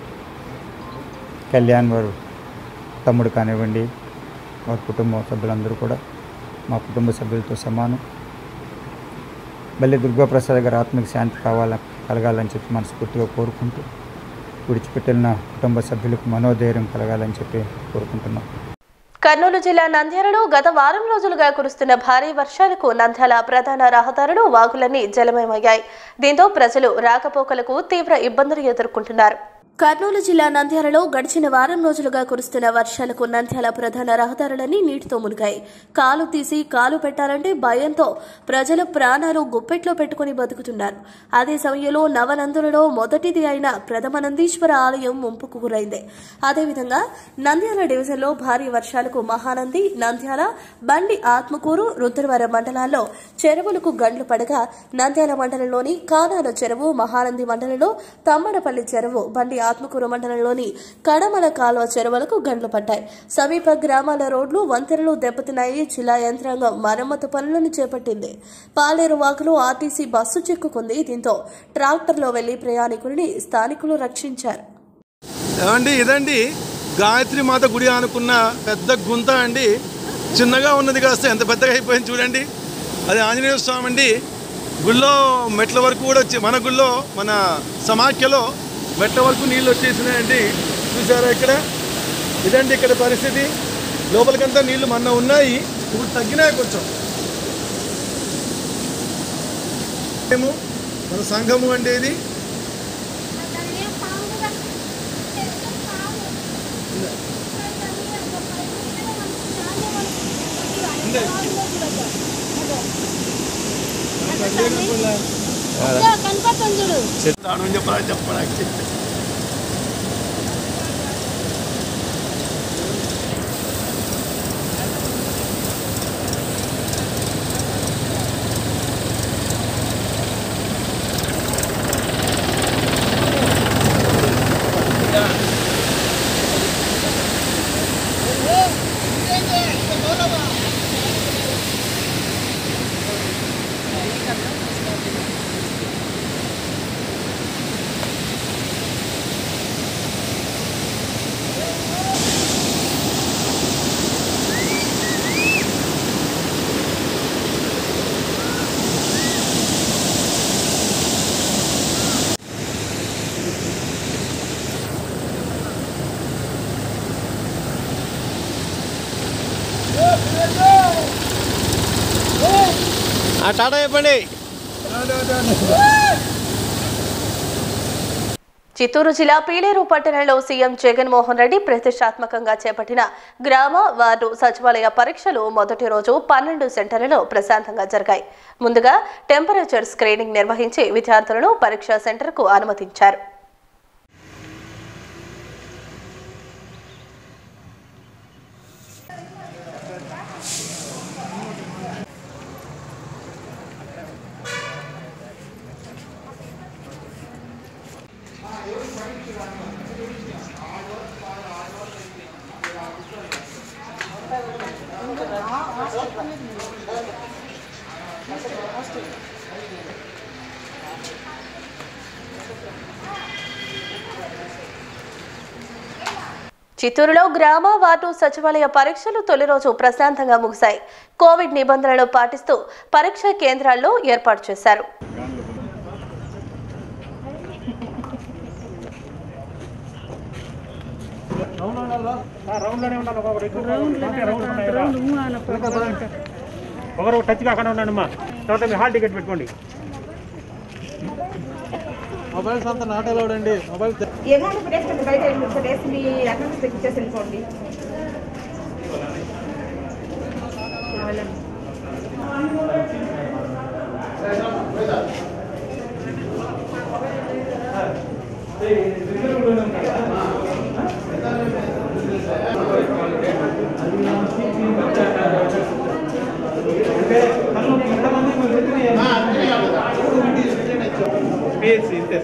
కళ్యాణ్ వారు తమ్ముడు కానివ్వండి వారి కుటుంబ సభ్యులందరూ కూడా మా కుటుంబ సభ్యులతో సమానం మళ్ళీ దుర్గాప్రసాద్ గారి ఆత్మకి శాంతి కావాల కలగాలని చెప్పి మనస్ఫూర్తిగా కోరుకుంటూ విడిచిపెట్టిన కుటుంబ సభ్యులకు మనోధైర్యం కలగాలని చెప్పి కోరుకుంటున్నాం కర్నూలు జిల్లా నంద్యాలలో గత వారం రోజులుగా కురుస్తున్న భారీ వర్షాలకు నంద్యాల ప్రధాన రహదారులు వాగులన్నీ జలమయమయ్యాయి దీంతో ప్రజలు రాకపోకలకు తీవ్ర ఇబ్బందులు ఎదుర్కొంటున్నారు కర్నూలు జిల్లా నంద్యాలలో గడిచిన వారం రోజులుగా కురుస్తున్న వర్షాలకు నంద్యాల ప్రధాన రహదారులన్నీ నీటితో మునిగాయి కాలు తీసి కాలు పెట్టాలంటే భయంతో ప్రజల ప్రాణాలు గుప్పెట్లో పెట్టుకుని బతుకుతున్నారు అదే సమయంలో నవనందులలో మొదటిది అయిన ప్రథమ నందీశ్వర ఆలయం ముంపుకు గురైంది అదేవిధంగా నంద్యాల డివిజన్లో భారీ వర్షాలకు మహానంది నంద్యాల బండి ఆత్మకూరు రుద్రవరం మండలాల్లో చెరువులకు గండ్లు పడగా నంద్యాల మండలంలోని కానాల చెరువు మహానంది మండలంలో తమ్మడపల్లి చెరువు బండి ఆత్మకూరు మండలంలోని కడమల కాలువ చెరువులకు గండ్లు పడ్డాయి సమీప గ్రామాల రోడ్లు వంతెనలు దెబ్బతిన్నాయి జిల్లా యంత్రాంగం మరమ్మతు పనులను చేపట్టింది పాలేరు వాగులో ఆర్టీసీ బస్సు చిక్కుకుంది దీంతో ట్రాక్టర్లో వెళ్లి ప్రయాణికుల్ని స్థానికులు రక్షించారు ఏమండి ఇదండి గాయత్రి మాత గుడి అనుకున్న పెద్ద గుంత అండి చిన్నగా ఉన్నది కాస్త ఎంత పెద్దగా అయిపోయింది చూడండి అది ఆంజనేయ స్వామి అండి గుళ్ళో మెట్ల వరకు కూడా వచ్చి మన గుళ్ళో మన సమాఖ్యలో మెట్ల వరకు నీళ్ళు వచ్చేసినాయండి చూసారా ఇక్కడ ఇదండి ఇక్కడ పరిస్థితి లోపలికంతా నీళ్లు మొన్న ఉన్నాయి ఇప్పుడు తగ్గినాయి కొంచెం మేము మన సంఘము అంటే ఇది చెప్తాను చెప్పరా చెప్పడానికి ఆ టాటా చెప్పండి చిత్తూరు జిల్లా పీలేరు పట్టణంలో సీఎం జగన్మోహన్ రెడ్డి ప్రతిష్టాత్మకంగా చేపట్టిన గ్రామ వార్డు సచివాలయ పరీక్షలు మొదటి రోజు పన్నెండు సెంటర్లలో ప్రశాంతంగా జరిగాయి ముందుగా టెంపరేచర్ స్క్రీనింగ్ నిర్వహించి విద్యార్థులను పరీక్షా సెంటర్కు అనుమతించారు చిత్తూరులో గ్రామ వార్డు సచివాలయ పరీక్షలు తొలి రోజు ప్రశాంతంగా ముగిశాయి కోవిడ్ నిబంధనలు పాటిస్తూ పరీక్షా కేంద్రాల్లో ఏర్పాటు చేశారు ఒకరు టచ్ కాకుండా ఉన్నానమ్మా తర్వాత మీ హాల్ టికెట్ పెట్టుకోండి మొబైల్స్ అంతా నాట్ అలౌడ్ అండి మొబైల్ అమౌంట్ పెట్టేసుకోండి బయట పెట్టేసి మీ అకౌంట్ చెక్ చేసి వెళ్ళిపోండి స్పేస్ ఇంతే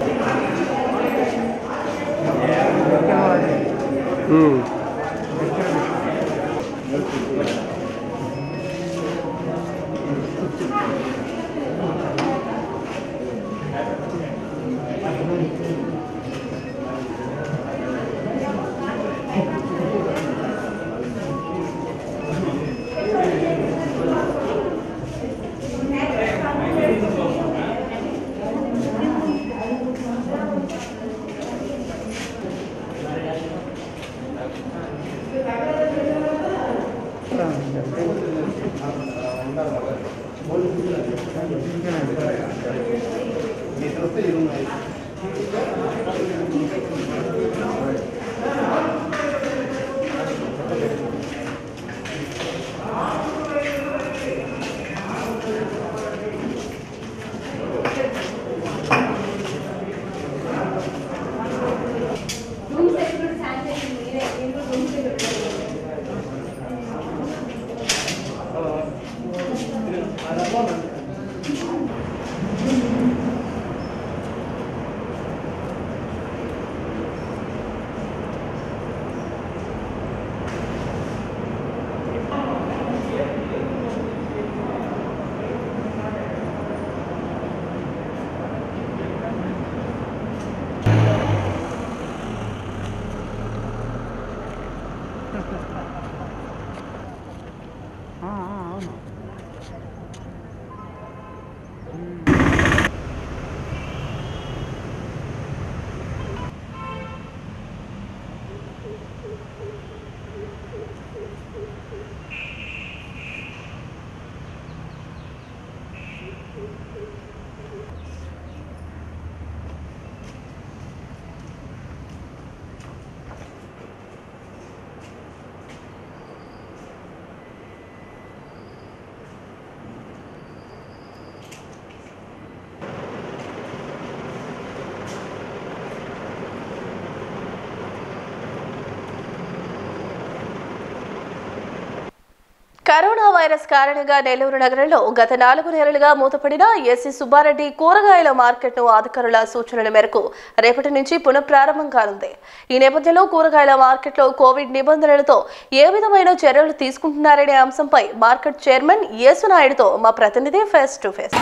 కరోనా వైరస్ కారణంగా నెల్లూరు నగరంలో గత నాలుగు నెలలుగా మూతపడిన ఎస్సీ సుబ్బారెడ్డి కూరగాయల మార్కెట్ను అధికారుల సూచనల మేరకు రేపటి నుంచి పునఃప్రారంభం కానుంది ఈ నేపథ్యంలో కూరగాయల మార్కెట్లో కోవిడ్ నిబంధనలతో ఏ విధమైన చర్యలు తీసుకుంటున్నారనే అంశంపై మార్కెట్ చైర్మన్ యేసునాయుడుతో మా ప్రతినిధి ఫేస్ టు ఫేస్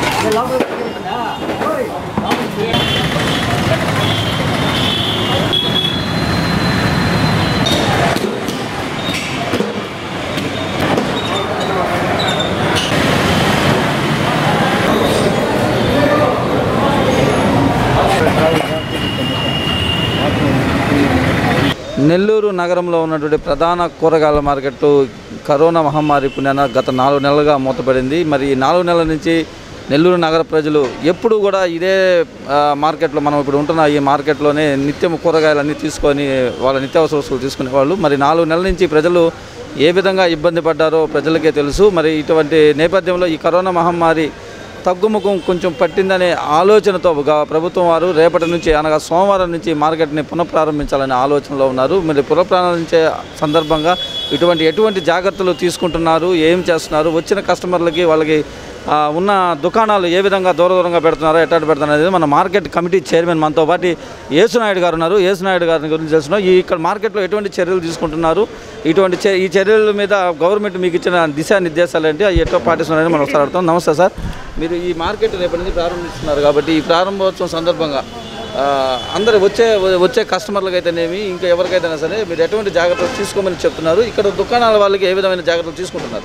నెల్లూరు నగరంలో ఉన్నటువంటి ప్రధాన కూరగాయల మార్కెట్ కరోనా మహమ్మారి పుణ్యాన గత నాలుగు నెలలుగా మూతపడింది మరి ఈ నాలుగు నెలల నుంచి నెల్లూరు నగర ప్రజలు ఎప్పుడు కూడా ఇదే ఆ, మార్కెట్లో మనం ఇప్పుడు ఉంటున్న ఈ మార్కెట్లోనే నిత్యం కూరగాయలన్నీ తీసుకొని వాళ్ళ నిత్యావసర వస్తువులు తీసుకునేవాళ్ళు మరి నాలుగు నెలల నుంచి ప్రజలు ఏ విధంగా ఇబ్బంది పడ్డారో ప్రజలకే తెలుసు మరి ఇటువంటి నేపథ్యంలో ఈ కరోనా మహమ్మారి తగ్గుముఖం కొంచెం పట్టిందనే ఆలోచనతో గ- ప్రభుత్వం వారు రేపటి నుంచి అనగా సోమవారం నుంచి మార్కెట్ని పునఃప్రారంభించాలనే ఆలోచనలో ఉన్నారు మరి పునఃప్రారంభించే సందర్భంగా ఇటువంటి ఎటువంటి జాగ్రత్తలు తీసుకుంటున్నారు ఏం చేస్తున్నారు వచ్చిన కస్టమర్లకి వాళ్ళకి ఆ, ఉన్న దుకాణాలు ఏ విధంగా దూర దూరంగా పెడుతున్నారో ఎట్లా పెడుతున్నారు అనేది మన మార్కెట్ కమిటీ చైర్మన్ మనతో పాటు యేసునాయుడు గారు ఉన్నారు యేసునాయుడు గారి గురించి తెలుసుకున్నాం ఈ ఇక్కడ మార్కెట్లో ఎటువంటి చర్యలు తీసుకుంటున్నారు ఇటువంటి చే- ఈ చర్యల మీద గవర్నమెంట్ మీకు ఇచ్చిన దిశానిర్దేశాలు ఏంటి అవి ఎట్లా పాటిస్తున్నారని మనం ఒకసారి అడుగుతాం నమస్తే సార్ మీరు ఈ మార్కెట్ రేపటి నుంచి ప్రారంభిస్తున్నారు కాబట్టి ఈ ప్రారంభోత్సవం సందర్భంగా ఆ, అందరు వచ్చే వచ్చే కస్టమర్లకు అయితేనేమి ఇంకా ఎవరికైతేనే సరే మీరు ఎటువంటి జాగ్రత్తలు తీసుకోమని చెప్తున్నారు ఇక్కడ దుకాణాల వాళ్ళకి ఏ విధమైన జాగ్రత్తలు తీసుకుంటున్నారు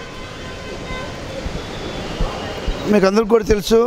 మీకు అందరికీ కూడా తెలుసు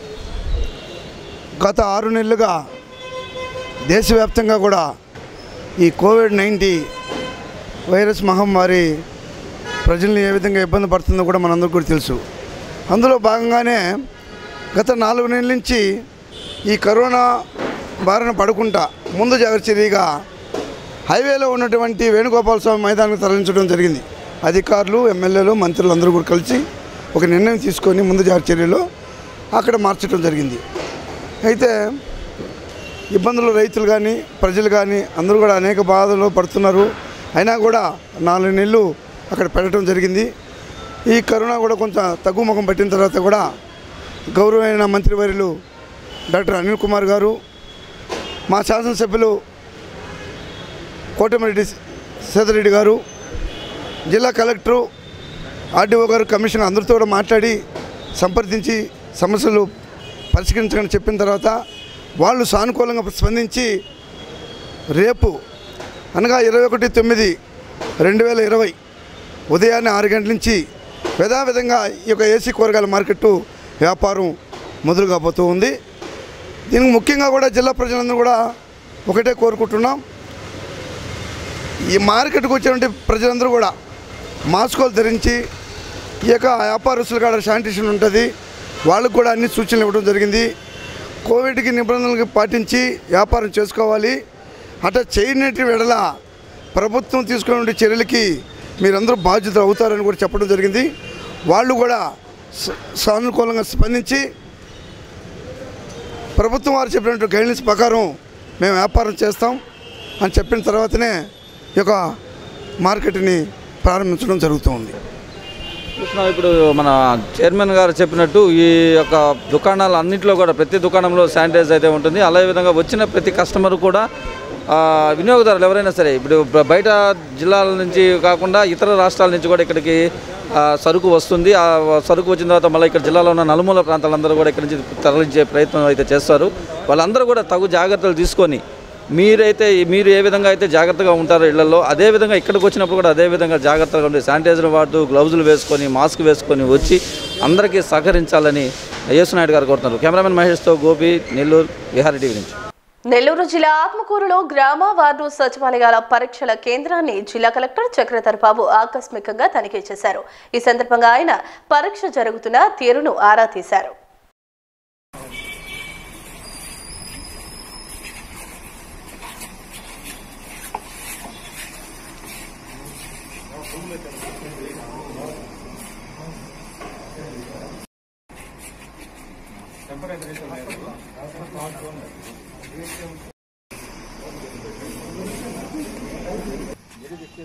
గత ఆరు నెలలుగా దేశవ్యాప్తంగా కూడా ఈ కోవిడ్ నైంటీ వైరస్ మహమ్మారి ప్రజల్ని ఏ విధంగా ఇబ్బంది పడుతుందో కూడా మనందరికీ కూడా తెలుసు అందులో భాగంగానే గత నాలుగు నెలల నుంచి ఈ కరోనా బారిన పడకుండా ముందు జాగ్రత్త చర్యగా హైవేలో ఉన్నటువంటి వేణుగోపాల స్వామి మైదానానికి తరలించడం జరిగింది అధికారులు ఎమ్మెల్యేలు మంత్రులు అందరూ కూడా కలిసి ఒక నిర్ణయం తీసుకొని ముందు జాగ్రత్త చర్యలో అక్కడ మార్చడం జరిగింది అయితే ఇబ్బందులు రైతులు కానీ ప్రజలు కానీ అందరూ కూడా అనేక బాధలు పడుతున్నారు అయినా కూడా నాలుగు నెలలు అక్కడ పెట్టడం జరిగింది ఈ కరోనా కూడా కొంచెం తగ్గుముఖం పట్టిన తర్వాత కూడా గౌరవమైన మంత్రివర్యులు డాక్టర్ అనిల్ కుమార్ గారు మా శాసనసభ్యులు కోటమిరెడ్డి సీతారెడ్డి గారు జిల్లా కలెక్టరు ఆర్డీఓ గారు కమిషనర్ అందరితో కూడా మాట్లాడి సంప్రదించి సమస్యలు పరిష్కరించమని చెప్పిన తర్వాత వాళ్ళు సానుకూలంగా స్పందించి రేపు అనగా ఇరవై ఒకటి తొమ్మిది రెండు వేల ఇరవై ఉదయాన్నే ఆరు గంటల నుంచి యథావిధంగా ఈ యొక్క ఏసీ కూరగాయల మార్కెట్ వ్యాపారం మొదలు కాబోతూ ఉంది దీనికి ముఖ్యంగా కూడా జిల్లా ప్రజలందరూ కూడా ఒకటే కోరుకుంటున్నాం ఈ మార్కెట్కి వచ్చేటువంటి ప్రజలందరూ కూడా మాస్కులు ధరించి ఈ యొక్క వ్యాపారస్తుల కాడ శానిటేషన్ ఉంటుంది వాళ్ళకు కూడా అన్ని సూచనలు ఇవ్వడం జరిగింది కోవిడ్కి నిబంధనలకు పాటించి వ్యాపారం చేసుకోవాలి అట్లా చేయనటి వెడల ప్రభుత్వం తీసుకునే చర్యలకి మీరందరూ బాధ్యతలు అవుతారని కూడా చెప్పడం జరిగింది వాళ్ళు కూడా స- సానుకూలంగా స్పందించి ప్రభుత్వం వారు చెప్పినటువంటి గైడ్లైన్స్ ప్రకారం మేము వ్యాపారం చేస్తాం అని చెప్పిన తర్వాతనే ఈ యొక్క మార్కెట్ని ప్రారంభించడం జరుగుతుంది చూస్తున్నాం ఇప్పుడు మన చైర్మన్ గారు చెప్పినట్టు ఈ యొక్క దుకాణాలు అన్నింటిలో కూడా ప్రతి దుకాణంలో శానిటైజ్ అయితే ఉంటుంది అదే విధంగా వచ్చిన ప్రతి కస్టమర్ కూడా ఆ, వినియోగదారులు ఎవరైనా సరే ఇప్పుడు బ- బయట జిల్లాల నుంచి కాకుండా ఇతర రాష్ట్రాల నుంచి కూడా ఇక్కడికి ఆ, సరుకు వస్తుంది ఆ సరుకు వచ్చిన తర్వాత మళ్ళీ ఇక్కడ జిల్లాలో ఉన్న నలుమూల ప్రాంతాలందరూ కూడా ఇక్కడ నుంచి తరలించే ప్రయత్నం అయితే చేస్తారు వాళ్ళందరూ కూడా తగు జాగ్రత్తలు తీసుకొని మీరైతే మీరు ఏ విధంగా అయితే జాగ్రత్తగా ఉంటారో ఇళ్లలో అదే విధంగా ఇక్కడికి వచ్చినప్పుడు కూడా అదే విధంగా జాగ్రత్తగా ఉండి శానిటైజర్ వాడుతూ గ్లౌజులు వేసుకొని మాస్క్ వేసుకొని వచ్చి అందరికీ సహకరించాలని యేసునాయుడు గారు కోరుతున్నారు కెమెరామెన్ మహేష్తో గోపి నెల్లూరు విహారీ టీవీ నుంచి నెల్లూరు జిల్లా ఆత్మకూరులో గ్రామ వార్డు సచివాలయాల పరీక్షల కేంద్రాన్ని జిల్లా కలెక్టర్ చక్రధర్ బాబు ఆకస్మికంగా తనిఖీ చేశారు ఈ సందర్భంగా ఆయన పరీక్ష జరుగుతున్న తీరును ఆరా తీశారు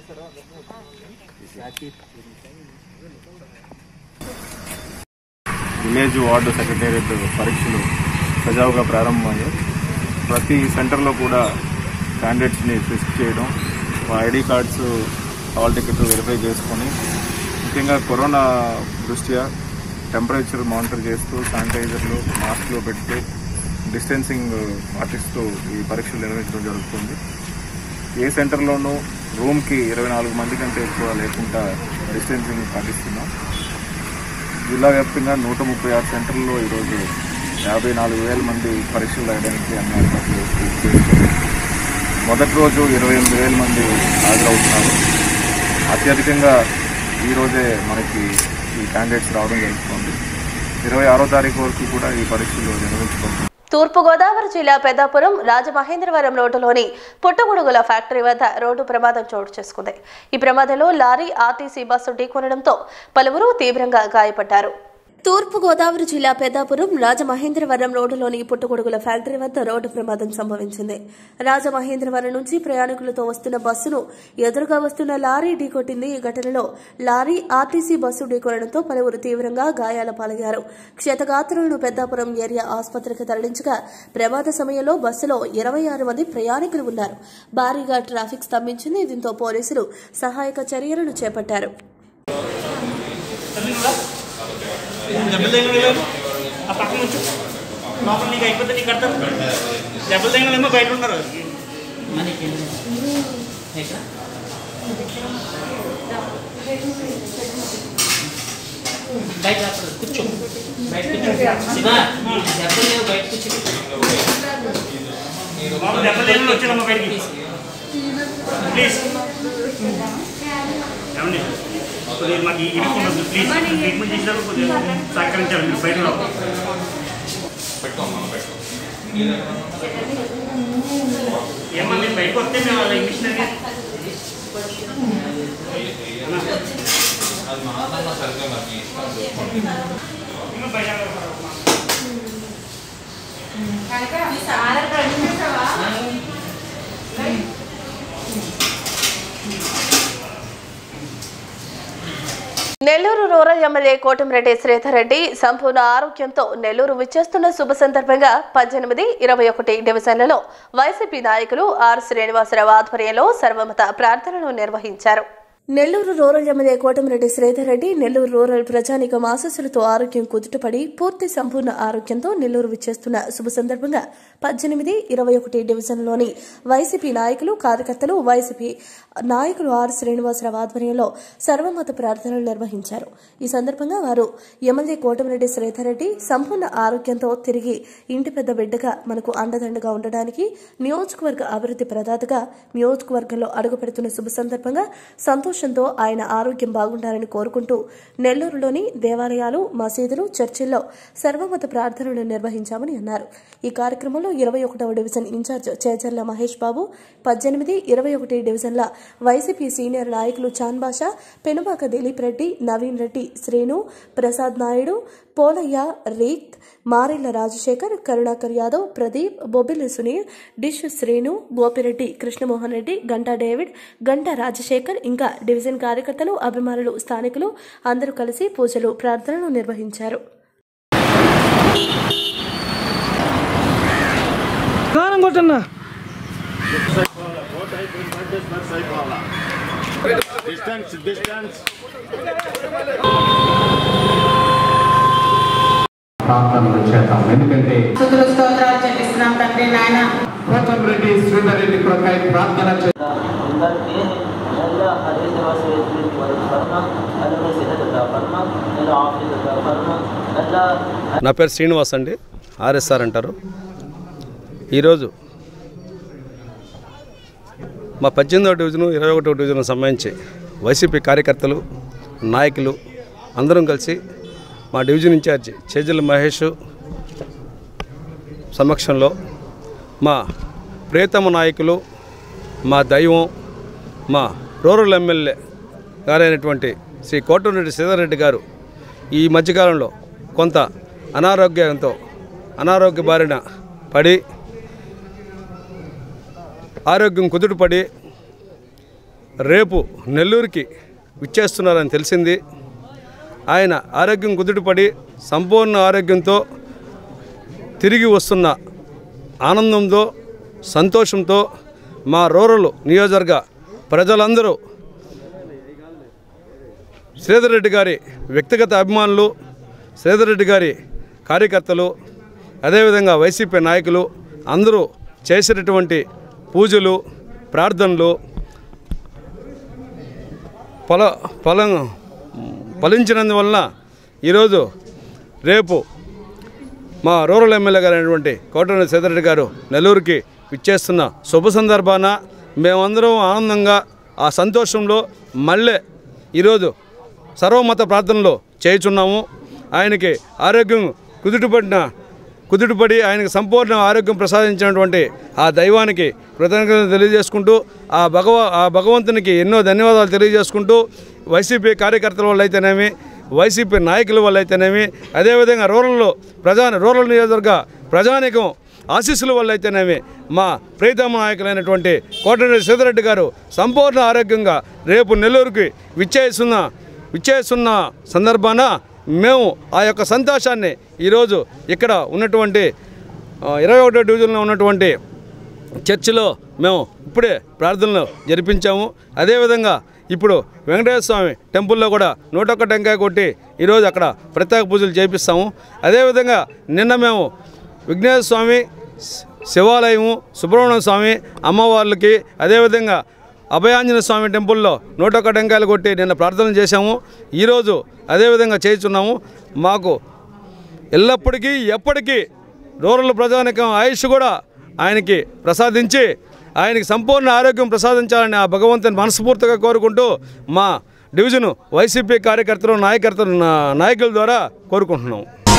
విలేజ్ వార్డు సెక్రటేరియట్ పరీక్షలు సజావుగా ప్రారంభమయ్యాయి ప్రతి సెంటర్లో కూడా క్యాండిడేట్స్ని ఫిక్స్ చేయడం ID cards hall ticket verify చేసుకొని ముఖ్యంగా కరోనా దృష్ట్యా టెంపరేచర్ మానిటర్ చేస్తూ శానిటైజర్లు మాస్క్లు పెడుతూ డిస్టెన్సింగ్ పాటిస్తూ ఈ పరీక్షలు నిర్వహించడం జరుగుతుంది ఏ సెంటర్లోనూ రూమ్కి ఇరవై నాలుగు మంది కంటే ఎక్కువ లేకుండా డిస్టెన్సింగ్ పాటిస్తున్నాం జిల్లా వ్యాప్తంగా నూట ముప్పై ఆరు సెంటర్లలో ఈరోజు యాభై నాలుగు వేల మంది పరీక్షలు రాయడానికి అన్ని ఏర్పాట్లు పూర్తి చేశారు మొదటి రోజు ఇరవై ఎనిమిది వేల మంది హాజరవుతున్నారు అత్యధికంగా ఈరోజే మనకి ఈ క్యాండిడేట్స్ రావడం జరుగుతుంది ఇరవై ఆరో తారీఖు వరకు కూడా ఈ పరీక్షలు నిర్వహించబడుతుంది తూర్పుగోదావరి జిల్లా పెద్దాపురం రాజమహేంద్రవరం రోడ్డులోని పుట్టగొడుగుల ఫ్యాక్టరీ వద్ద రోడ్డు ప్రమాదం చోటు చేసుకుంది ఈ ప్రమాదంలో లారీ ఆర్టీసీ బస్సు ఢీకొనడంతో పలువురు తీవ్రంగా గాయపడ్డారు తూర్పు గోదావరి జిల్లా పెద్దాపురం రాజమహేంద్రవరం రోడ్డులోని పుట్టగొడుగుల ఫ్యాక్టరీ వద్ద రోడ్డు ప్రమాదం సంభవించింది రాజమహేంద్రవరం నుంచి ప్రయాణికులతో వస్తున్న బస్సును ఎదురుగా వస్తున్న లారీ ఢీకొట్టింది ఈ ఘటనలో లారీ ఆర్టీసీ బస్సు ఢీకొనడంతో పలువురు తీవ్రంగా గాయాల పాలయ్యారు క్షతగాత్రులను పెద్దాపురం ఏరియా ఆసుపత్రికి తరలించగా ప్రమాద సమయంలో బస్సులో ఇరవై ఆరు మంది ప్రయాణికులు ఉన్నారు భారీగా ట్రాఫిక్ స్తంభించింది దీంతో పోలీసులు సహాయక చర్యలను చేపట్టారు డబ్బులు తగిన ఆ పక్కన నుంచి లోపల నీకు అయిపోతే నీకు కడతారు డబ్బులు తగిన బయట ఉంటారు బయట కూర్చో బయట కూర్చో శివా దెబ్బలు లేవు బయట కూర్చో బాబు దెబ్బలు తగిన వచ్చానమ్మా బయటికి ప్లీజ్ ఏమండి కొద్దిగా మాకు ఇరుక్కున్నది ప్లీజ్ ట్రీట్మెంట్ చేసినప్పుడు కొద్దిగా సహకరించాలి మీరు బయట రావాలి. ఏమన్నా మీరు బయటకు వస్తే మేము వాళ్ళ English Nellore rural MLA Kotamreddy Sridhar Reddy సంపూర్ణ ఆరోగ్యంతో నెల్లూరు విచ్చేస్తున్న శుభ సందర్భంగా పద్దెనిమిది ఇరవై ఒకటి డివిజన్లలో వైసీపీ నాయకులు ఆర్ శ్రీనివాసరావు ఆధ్వర్యంలో సర్వమత ప్రార్థనలు నిర్వహించారు Nellore rural MLA Kotamreddy Sridhar Reddy Nellore rural ప్రజానికం ఆశస్సులతో ఆరోగ్యం కుదుటపడి పూర్తి సంపూర్ణ ఆరోగ్యంతో నెల్లూరు విచ్చేస్తున్న శుభ సందర్భంగా పద్దెనిమిది ఇరవై ఒకటి డివిజన్లోని వైసీపీ నాయకులు కార్యకర్తలు వైసీపీ నాయకులు ఆర్ శ్రీనివాసరావు ఆధ్వర్యంలో సర్వమత ప్రార్థనలు నిర్వహించారు ఈ సందర్భంగా వారు ఎమ్మెల్యే కోటమిరెడ్డి శ్రీధర్ రెడ్డి సంపూర్ణ ఆరోగ్యంతో తిరిగి ఇంటి పెద్ద బిడ్డగా మనకు అండదండగా ఉండడానికి నియోజకవర్గ అభివృద్ధి ప్రదాతగా నియోజకవర్గంలో అడుగుపెడుతున్న శుభ సందర్భంగా సంతోషంతో ఆయన ఆరోగ్యం బాగుండాలని కోరుకుంటూ నెల్లూరులోని దేవాలయాలు మసీదులు చర్చిల్లో సర్వమత ప్రార్థనలు నిర్వహించామని అన్నారు ఈ కార్యక్రమంలో ఇరవై ఒకటవ డివిజన్ ఇన్ఛార్జ్ చేచర్ల మహేష్ బాబు పద్దెనిమిది ఇరవై ఒకటి డివిజన్ల వైసీపీ సీనియర్ నాయకులు చాన్ బాషా పెనుబాక దిలీప్ రెడ్డి నవీన్ రెడ్డి శ్రీను ప్రసాద్ నాయుడు పోలయ్య రీత్ మారెళ్ల రాజశేఖర్ కరుణాకర్ యాదవ్ ప్రదీప్ బొబ్బిలి సునీల్ డిష్ శ్రీను గోపిరెడ్డి కృష్ణమోహన్ రెడ్డి గంటా డేవిడ్ గంటా రాజశేఖర్ ఇంకా డివిజన్ కార్యకర్తలు అభిమానులు స్థానికులు అందరూ కలిసి పూజలు ప్రార్థనలు నిర్వహించారు కారం కొట్టన్నా డిస్టెన్స్ డిస్టెన్స్ ప్రార్థనలు చేద్దాం ఎందుకంటే స్తుతులు స్తోత్రాలు చెల్లిస్తున్నాం తండ్రి నాయన కోటం రెడ్డి శ్రీధర్ రెడ్డి కొరకై ప్రార్థన చేద్దాం నా పేరు శ్రీనివాస్ అండి ఆర్ఎస్ఆర్ అంటారు ఈరోజు మా పద్దెనిమిదవ డివిజను ఇరవై ఒకటో డివిజన్ సంబంధించి వైసీపీ కార్యకర్తలు నాయకులు అందరం కలిసి మా డివిజన్ ఇన్ఛార్జి చేజల మహేష్ సమక్షంలో మా ప్రియతమ నాయకులు మా దైవం మా రూరల్ ఎమ్మెల్యే గారైనటువంటి శ్రీ కోటమిరెడ్డి శ్రీధర్రెడ్డి గారు ఈ మధ్యకాలంలో కొంత అనారోగ్యంతో అనారోగ్య బారిన పడి ఆరోగ్యం కుదుటపడి రేపు నెల్లూరుకి విచ్చేస్తున్నారని తెలిసింది ఆయన ఆరోగ్యం కుదుటపడి సంపూర్ణ ఆరోగ్యంతో తిరిగి వస్తున్న ఆనందంతో సంతోషంతో మా రూరల్ నియోజకవర్గ ప్రజలందరూ శ్రీధర్ రెడ్డి గారి వ్యక్తిగత అభిమానులు శ్రీధర్ రెడ్డి గారి కార్యకర్తలు అదేవిధంగా వైసీపీ నాయకులు అందరూ చేసినటువంటి పూజలు ప్రార్థనలు ఫల ఫలం ఫలించినందువలన ఈరోజు రేపు మా రూరల్ ఎమ్మెల్యే గారు అయినటువంటి కోటరెడ్డి సీతారెడ్డి గారు నెల్లూరుకి ఇచ్చేస్తున్న శుభ సందర్భాన మేమందరం ఆనందంగా ఆ సంతోషంలో మళ్ళీ ఈరోజు సర్వమత ప్రార్థనలో చేయుచున్నాము ఆయనకి ఆరోగ్యం కుదుటపడిన కుదుటపడి ఆయనకు సంపూర్ణ ఆరోగ్యం ప్రసాదించినటువంటి ఆ దైవానికి కృతజ్ఞతలు తెలియజేసుకుంటూ ఆ భగవ ఆ భగవంతునికి ఎన్నో ధన్యవాదాలు తెలియజేసుకుంటూ వైసీపీ కార్యకర్తల వల్ల అయితేనేమి వైసీపీ నాయకుల వల్ల అయితేనేమి అదేవిధంగా రూరల్లో ప్రజా రూరల్ నియోజకవర్గ ప్రజానికం ఆశీస్సుల వల్ల అయితేనేమి మా ప్రీతమ నాయకులైనటువంటి కోటరెడ్డి సీతారెడ్డి గారు సంపూర్ణ ఆరోగ్యంగా రేపు నెల్లూరుకి విచ్చేస్తున్న విచ్చేస్తున్న సందర్భాన మేము ఆ యొక్క సంతోషాన్ని ఈరోజు ఇక్కడ ఉన్నటువంటి ఆ, ఇరవై ఒకటో డివిజన్లో ఉన్నటువంటి చర్చిలో మేము ఇప్పుడే ప్రార్థనలు జరిపించాము అదేవిధంగా ఇప్పుడు వెంకటేశ్వర స్వామి టెంపుల్లో కూడా నూట ఒక్క టెంకాయ కొట్టి ఈరోజు అక్కడ ప్రత్యేక పూజలు చేపిస్తాము అదేవిధంగా నిన్న మేము విఘ్నేశ్వర స్వామి శి- శివాలయము సుబ్రహ్మణ్య స్వామి అమ్మవార్లకి అదేవిధంగా అభయాంజన స్వామి టెంపుల్లో నూట ఒక్క టెంకాయలు కొట్టి నిన్న ప్రార్థనలు చేశాము ఈరోజు అదేవిధంగా చేస్తున్నాము మాకు ఎల్లప్పటికీ ఎప్పటికీ రూరల్ ప్రజానికం ఆయుష్ కూడా ఆయనకి ప్రసాదించి ఆయనకి సంపూర్ణ ఆరోగ్యం ప్రసాదించాలని ఆ భగవంతుని మనస్ఫూర్తిగా కోరుకుంటూ మా డివిజను వైసీపీ కార్యకర్తలు నాయకర్తలు నా- నాయకుల ద్వారా కోరుకుంటున్నాం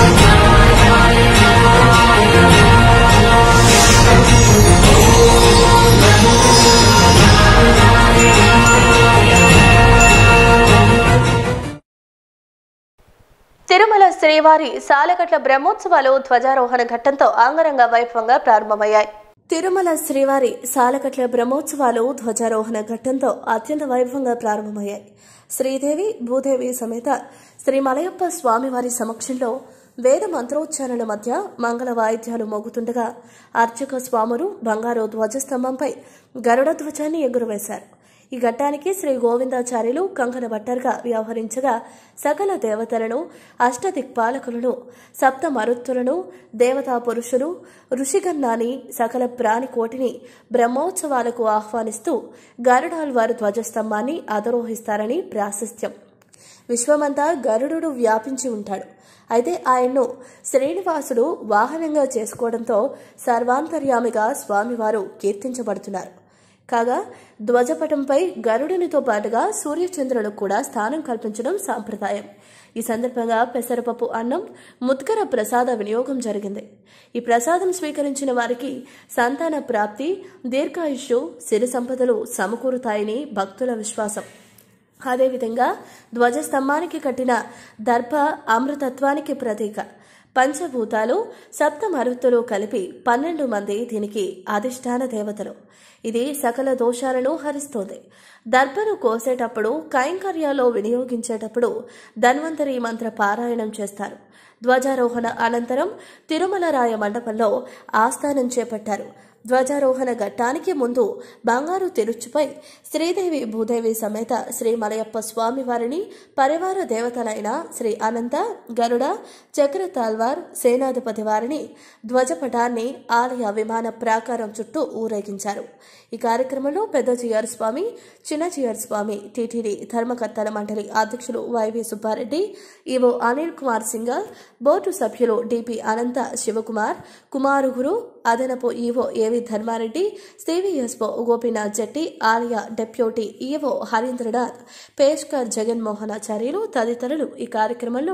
తిరుమల శ్రీవారి సాలగట్ల బ్రహ్మోత్సవాలు ధ్వజారోహణ ఘట్టంతో అంగరంగ వైభవంగా ప్రారంభమయ్యాయి తిరుమల శ్రీవారి సాలకట్ల బ్రహ్మోత్సవాలు ధ్వజారోహణ ఘట్టంతో అత్యంత వైభవంగా ప్రారంభమయ్యాయి శ్రీదేవి భూదేవి సమేత శ్రీ మలయప్ప స్వామివారి సమక్షంలో వేద మంత్రోచ్చారణ మధ్య మంగళ వాయిద్యాలు మోగుతుండగా అర్చక స్వాములు బంగారు ధ్వజస్తంభంపై గరుడ ధ్వజాన్ని ఎగురవేశారు ఈ ఘట్టానికి శ్రీ గోవిందాచార్యులు కంకణ భట్టర్గా వ్యవహరించగా సకల దేవతలను అష్టదిక్పాలకులను సప్త మరుత్తులను దేవతా పురుషులు ఋషిగన్నాని సకల ప్రాణికోటిని బ్రహ్మోత్సవాలకు ఆహ్వానిస్తూ గరుడాల్వారు ధ్వజస్తంభాన్ని అధిరోహిస్తారని ప్రాశస్త్యం విశ్వమంతా గరుడు వ్యాపించి ఉంటాడు అయితే ఆయన్ను శ్రీనివాసుడు వాహనంగా చేసుకోవడంతో సర్వాంతర్యామిగా స్వామివారు కీర్తించబడుతున్నారు కాగా ధ్వజపటంపై గరుడునితో పాటుగా సూర్యచంద్రులకు కూడా స్థానం కల్పించడం సాంప్రదాయం ఈ సందర్భంగా పెసరపప్పు అన్నం ముద్గర ప్రసాద వినియోగం జరిగింది ఈ ప్రసాదం స్వీకరించిన వారికి సంతాన ప్రాప్తి దీర్ఘాయుష్యు సిరి సంపదలు సమకూరుతాయని భక్తుల విశ్వాసం అదేవిధంగా ధ్వజస్తంభానికి కట్టిన దర్భ అమృతత్వానికి ప్రతీక పంచభూతాలు సప్త మరుత్తులు కలిపి పన్నెండు మంది దీనికి అధిష్టాన దేవతలు ఇది సకల దోషాలను హరిస్తోంది దర్భను కోసేటప్పుడు కైంకర్యాలో వినియోగించేటప్పుడు ధన్వంతరి మంత్ర పారాయణం చేస్తారు ధ్వజారోహణ అనంతరం తిరుమల రాయ మండపంలో ఆస్థానం చేపట్టారు ధ్వజారోహణ ఘట్టానికి ముందు బంగారు తిరుచుపై శ్రీదేవి భూదేవి సమేత శ్రీ మలయప్ప స్వామి వారిని పరివార దేవతలైన శ్రీ అనంత గరుడ చక్ర తాల్వార్ సేనాధిపతి వారిని ధ్వజపటాన్ని ఆలయ విమాన ప్రాకారం చుట్టూ ఊరేగించారు ఈ కార్యక్రమంలో పెద్ద జిఆర్ స్వామి చిన్న జిఆర్ స్వామి టీటీడీ ధర్మకర్తల మండలి అధ్యక్షులు YV Subbareddy EO Anil Kumar Singhal board సభ్యులు డిపి అనంత శివకుమార్ కుమారుగురు అదనపు EO AV Dharmareddy CVSO Gopinath Jetti ఆలయ డెప్యూటీ ఈవో హరీంద్రనాథ్ పేష్కర్ జగన్మోహనాచార్యులు తదితరులు ఈ కార్యక్రమంలో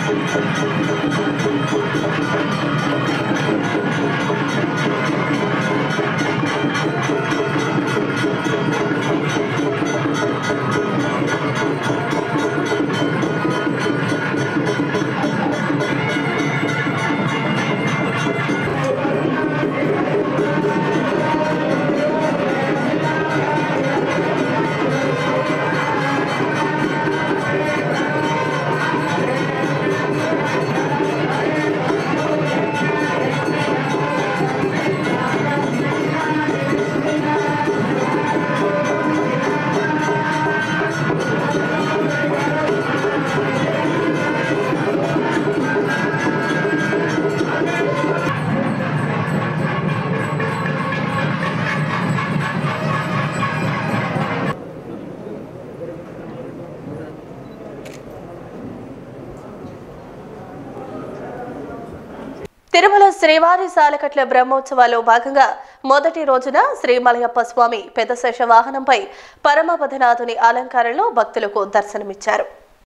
తిరుమల శ్రీవారి సాలకట్ల బ్రహ్మోత్సవాల్లో భాగంగా మొదటి రోజున శ్రీ మలయప్ప స్వామి పెద్దశేష వాహనంపై పరమపదనాథుని అలంకారంలో భక్తులకు దర్శనమిచ్చారు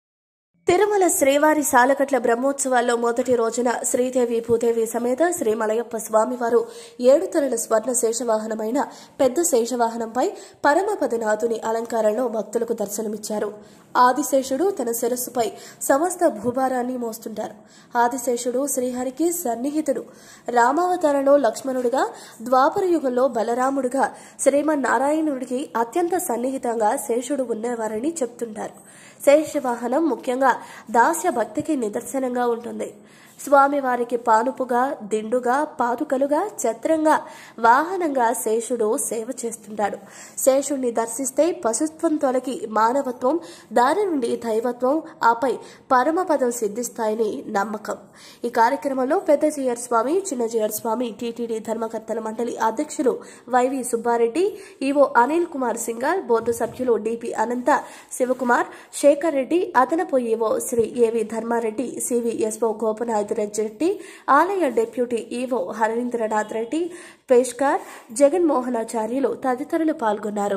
తిరుమల శ్రీవారి సాలకట్ల బ్రహ్మోత్సవాల్లో మొదటి రోజున శ్రీదేవి భూదేవి సమేత శ్రీ మలయప్ప స్వామివారు ఏడు తలల స్వర్ణ శేషవాహనమైన పెద్ద శేషవాహనంపై పరమపదనాథుని అలంకారంలో భక్తులకు దర్శనమిచ్చారు ఆదిశేషుడు తన శిరస్సుపై సమస్త భూభారాన్ని మోస్తుంటారు ఆదిశేషుడు శ్రీహరికి సన్నిహితుడు రామావతారంలో లక్ష్మణుడుగా ద్వాపర యుగంలో బలరాముడుగా శ్రీమన్నారాయణుడికి అత్యంత సన్నిహితంగా శేషుడు ఉన్నవారని చెప్తుంటారు శేషవాహనం ముఖ్యంగా దాస్య భక్తికి నిదర్శనంగా ఉంటుంది స్వామివారికి పానుపుగా దిండుగా పాదుకలుగా ఛత్రంగా వాహనంగా శేషుడు సేవ చేస్తుంటాడు శేషుణ్ణి దర్శిస్తే పశుత్వం తొలగి మానవత్వం దాని నుండి దైవత్వం ఆపై పరమపదం సిద్ధిస్తాయని నమ్మకం ఈ కార్యక్రమంలో పెద్ద జియర్ స్వామి చిన్న జియర్ స్వామి టీటీడీ ధర్మకర్తల మండలి అధ్యక్షులు YV Subbareddy EO Anil Kumar Singhal board సభ్యులు డిపి అనంత శివకుమార్ శేఖర్ రెడ్డి అదనపు EO Shri AV Dharmareddy CVSO Gopinath Reddy ఆలయ డిప్యూటీ ఈవో హరీంద్రనాథ్ రెడ్డి పేష్కార్ జగన్మోహనాచార్యులు తదితరులు పాల్గొన్నారు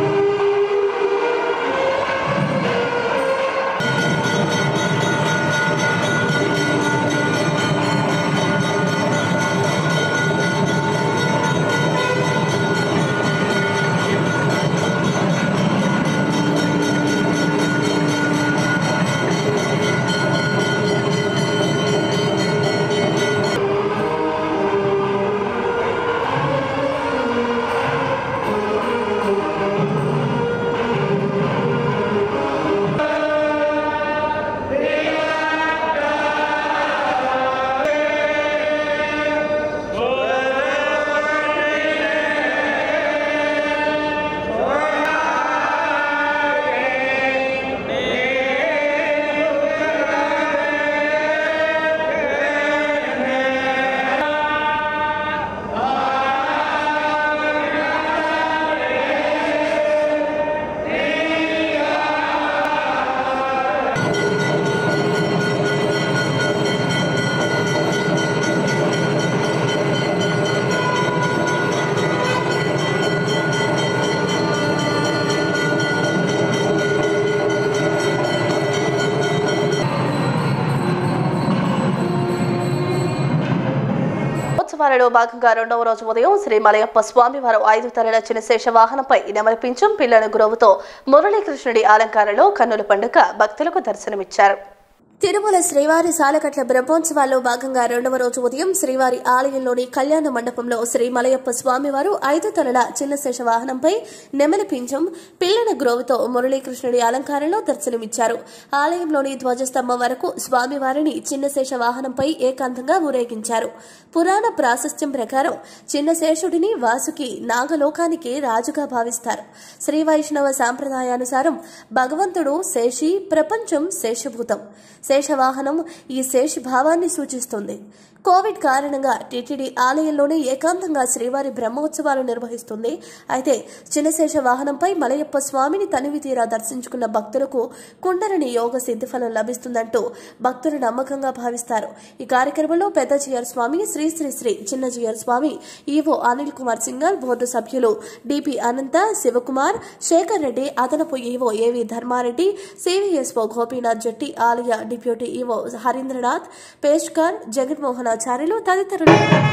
ఉత్సవాలలో భాగంగా రెండవ రోజు ఉదయం శ్రీ మలయప్ప స్వామివారు ఐదు తలల చిన్నశేష వాహనంపై నెమలిపించం పిల్లల గురువుతో మురళీకృష్ణుడి అలంకారంలో కన్నుల పండుగ భక్తులకు దర్శనమిచ్చారు తిరుమల శ్రీవారి సాలకట్ల బ్రహ్మోత్సవాల్లో భాగంగా రెండవ రోజు ఉదయం శ్రీవారి ఆలయంలోని కళ్యాణ మండపంలో శ్రీ మలయప్ప స్వామివారు ఐదు తలల చిన్నశేష వాహనంపై నెమలి పింఛం పిల్లల గ్రోవుతో మురళీకృష్ణుడి అలంకారంలో దర్శనమిచ్చారు ఆలయంలోని ధ్వజస్తంభం వరకు స్వామివారిని చిన్నశేష వాహనంపై ఏకాంతంగా ఊరేగించారు పురాణ ప్రాశస్త్యం ప్రకారం చిన్నశేషుడిని వాసుకి నాగలోకానికి రాజుగా భావిస్తారు శ్రీ వైష్ణవ సాంప్రదాయానుసారం భగవంతుడు శేషి ప్రపంచం శేషభూతం శేషవాహనం ఈ శేషభావాన్ని సూచిస్తుంది కోవిడ్ కారణంగా టీటీడీ ఆలయంలోనే ఏకాంతంగా శ్రీవారి బ్రహ్మోత్సవాలు నిర్వహిస్తుంది అయితే చిన్నశేష వాహనంపై మలయప్ప స్వామిని తనివి తీరా దర్శించుకున్న భక్తులకు కుండలని యోగ సిద్ధిఫలం లభిస్తుందంటూ భక్తులు నమ్మకంగా భావిస్తారు ఈ కార్యక్రమంలో పెద్ద జియర్ స్వామి శ్రీ శ్రీ శ్రీ చిన్న జియర్ స్వామి ఈవో అనిల్ కుమార్ సింగల్ బోర్డు సభ్యులు డిపి అనంత శివకుమార్ శేఖర్ రెడ్డి అదనపు EO AV Dharmareddy CVSO Gopinath Jetti ఆలయ డిప్యూటీ ఈవో హరీంద్రనాథ్ పేష్కర్ జగన్మోహనాచార్యులు తదితరులు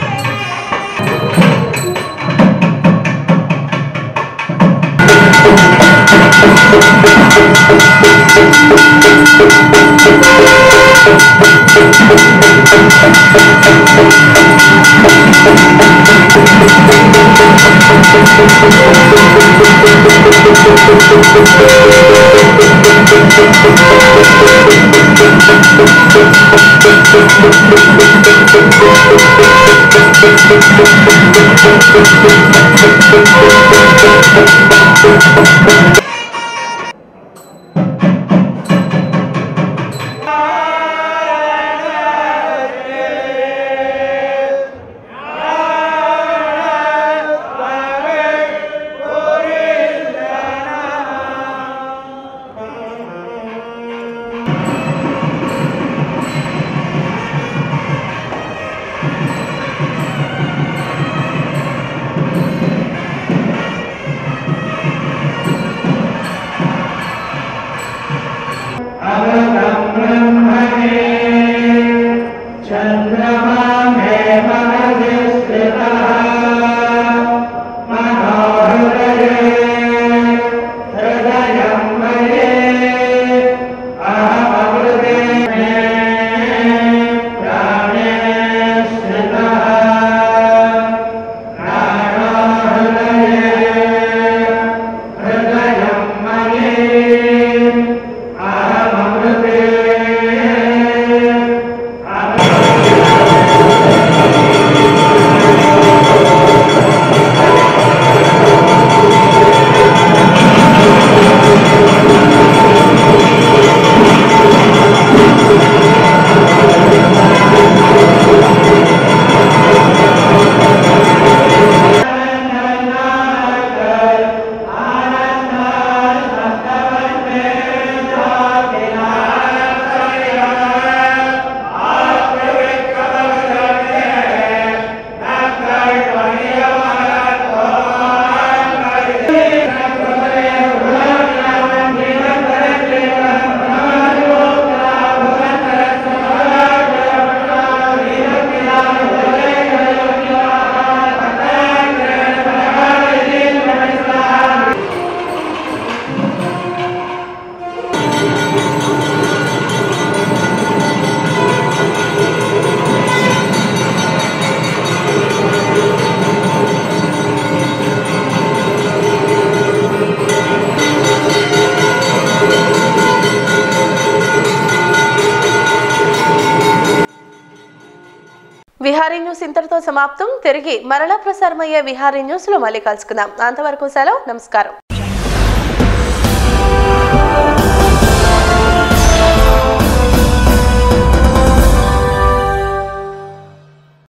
విహారీ న్యూస్ ఇంతటితో సమాప్తం తిరిగి మరలా ప్రసారమయ్యే విహారీ న్యూస్ లో మళ్ళీ కలుసుకుందాం అంతవరకు సెలవు నమస్కారం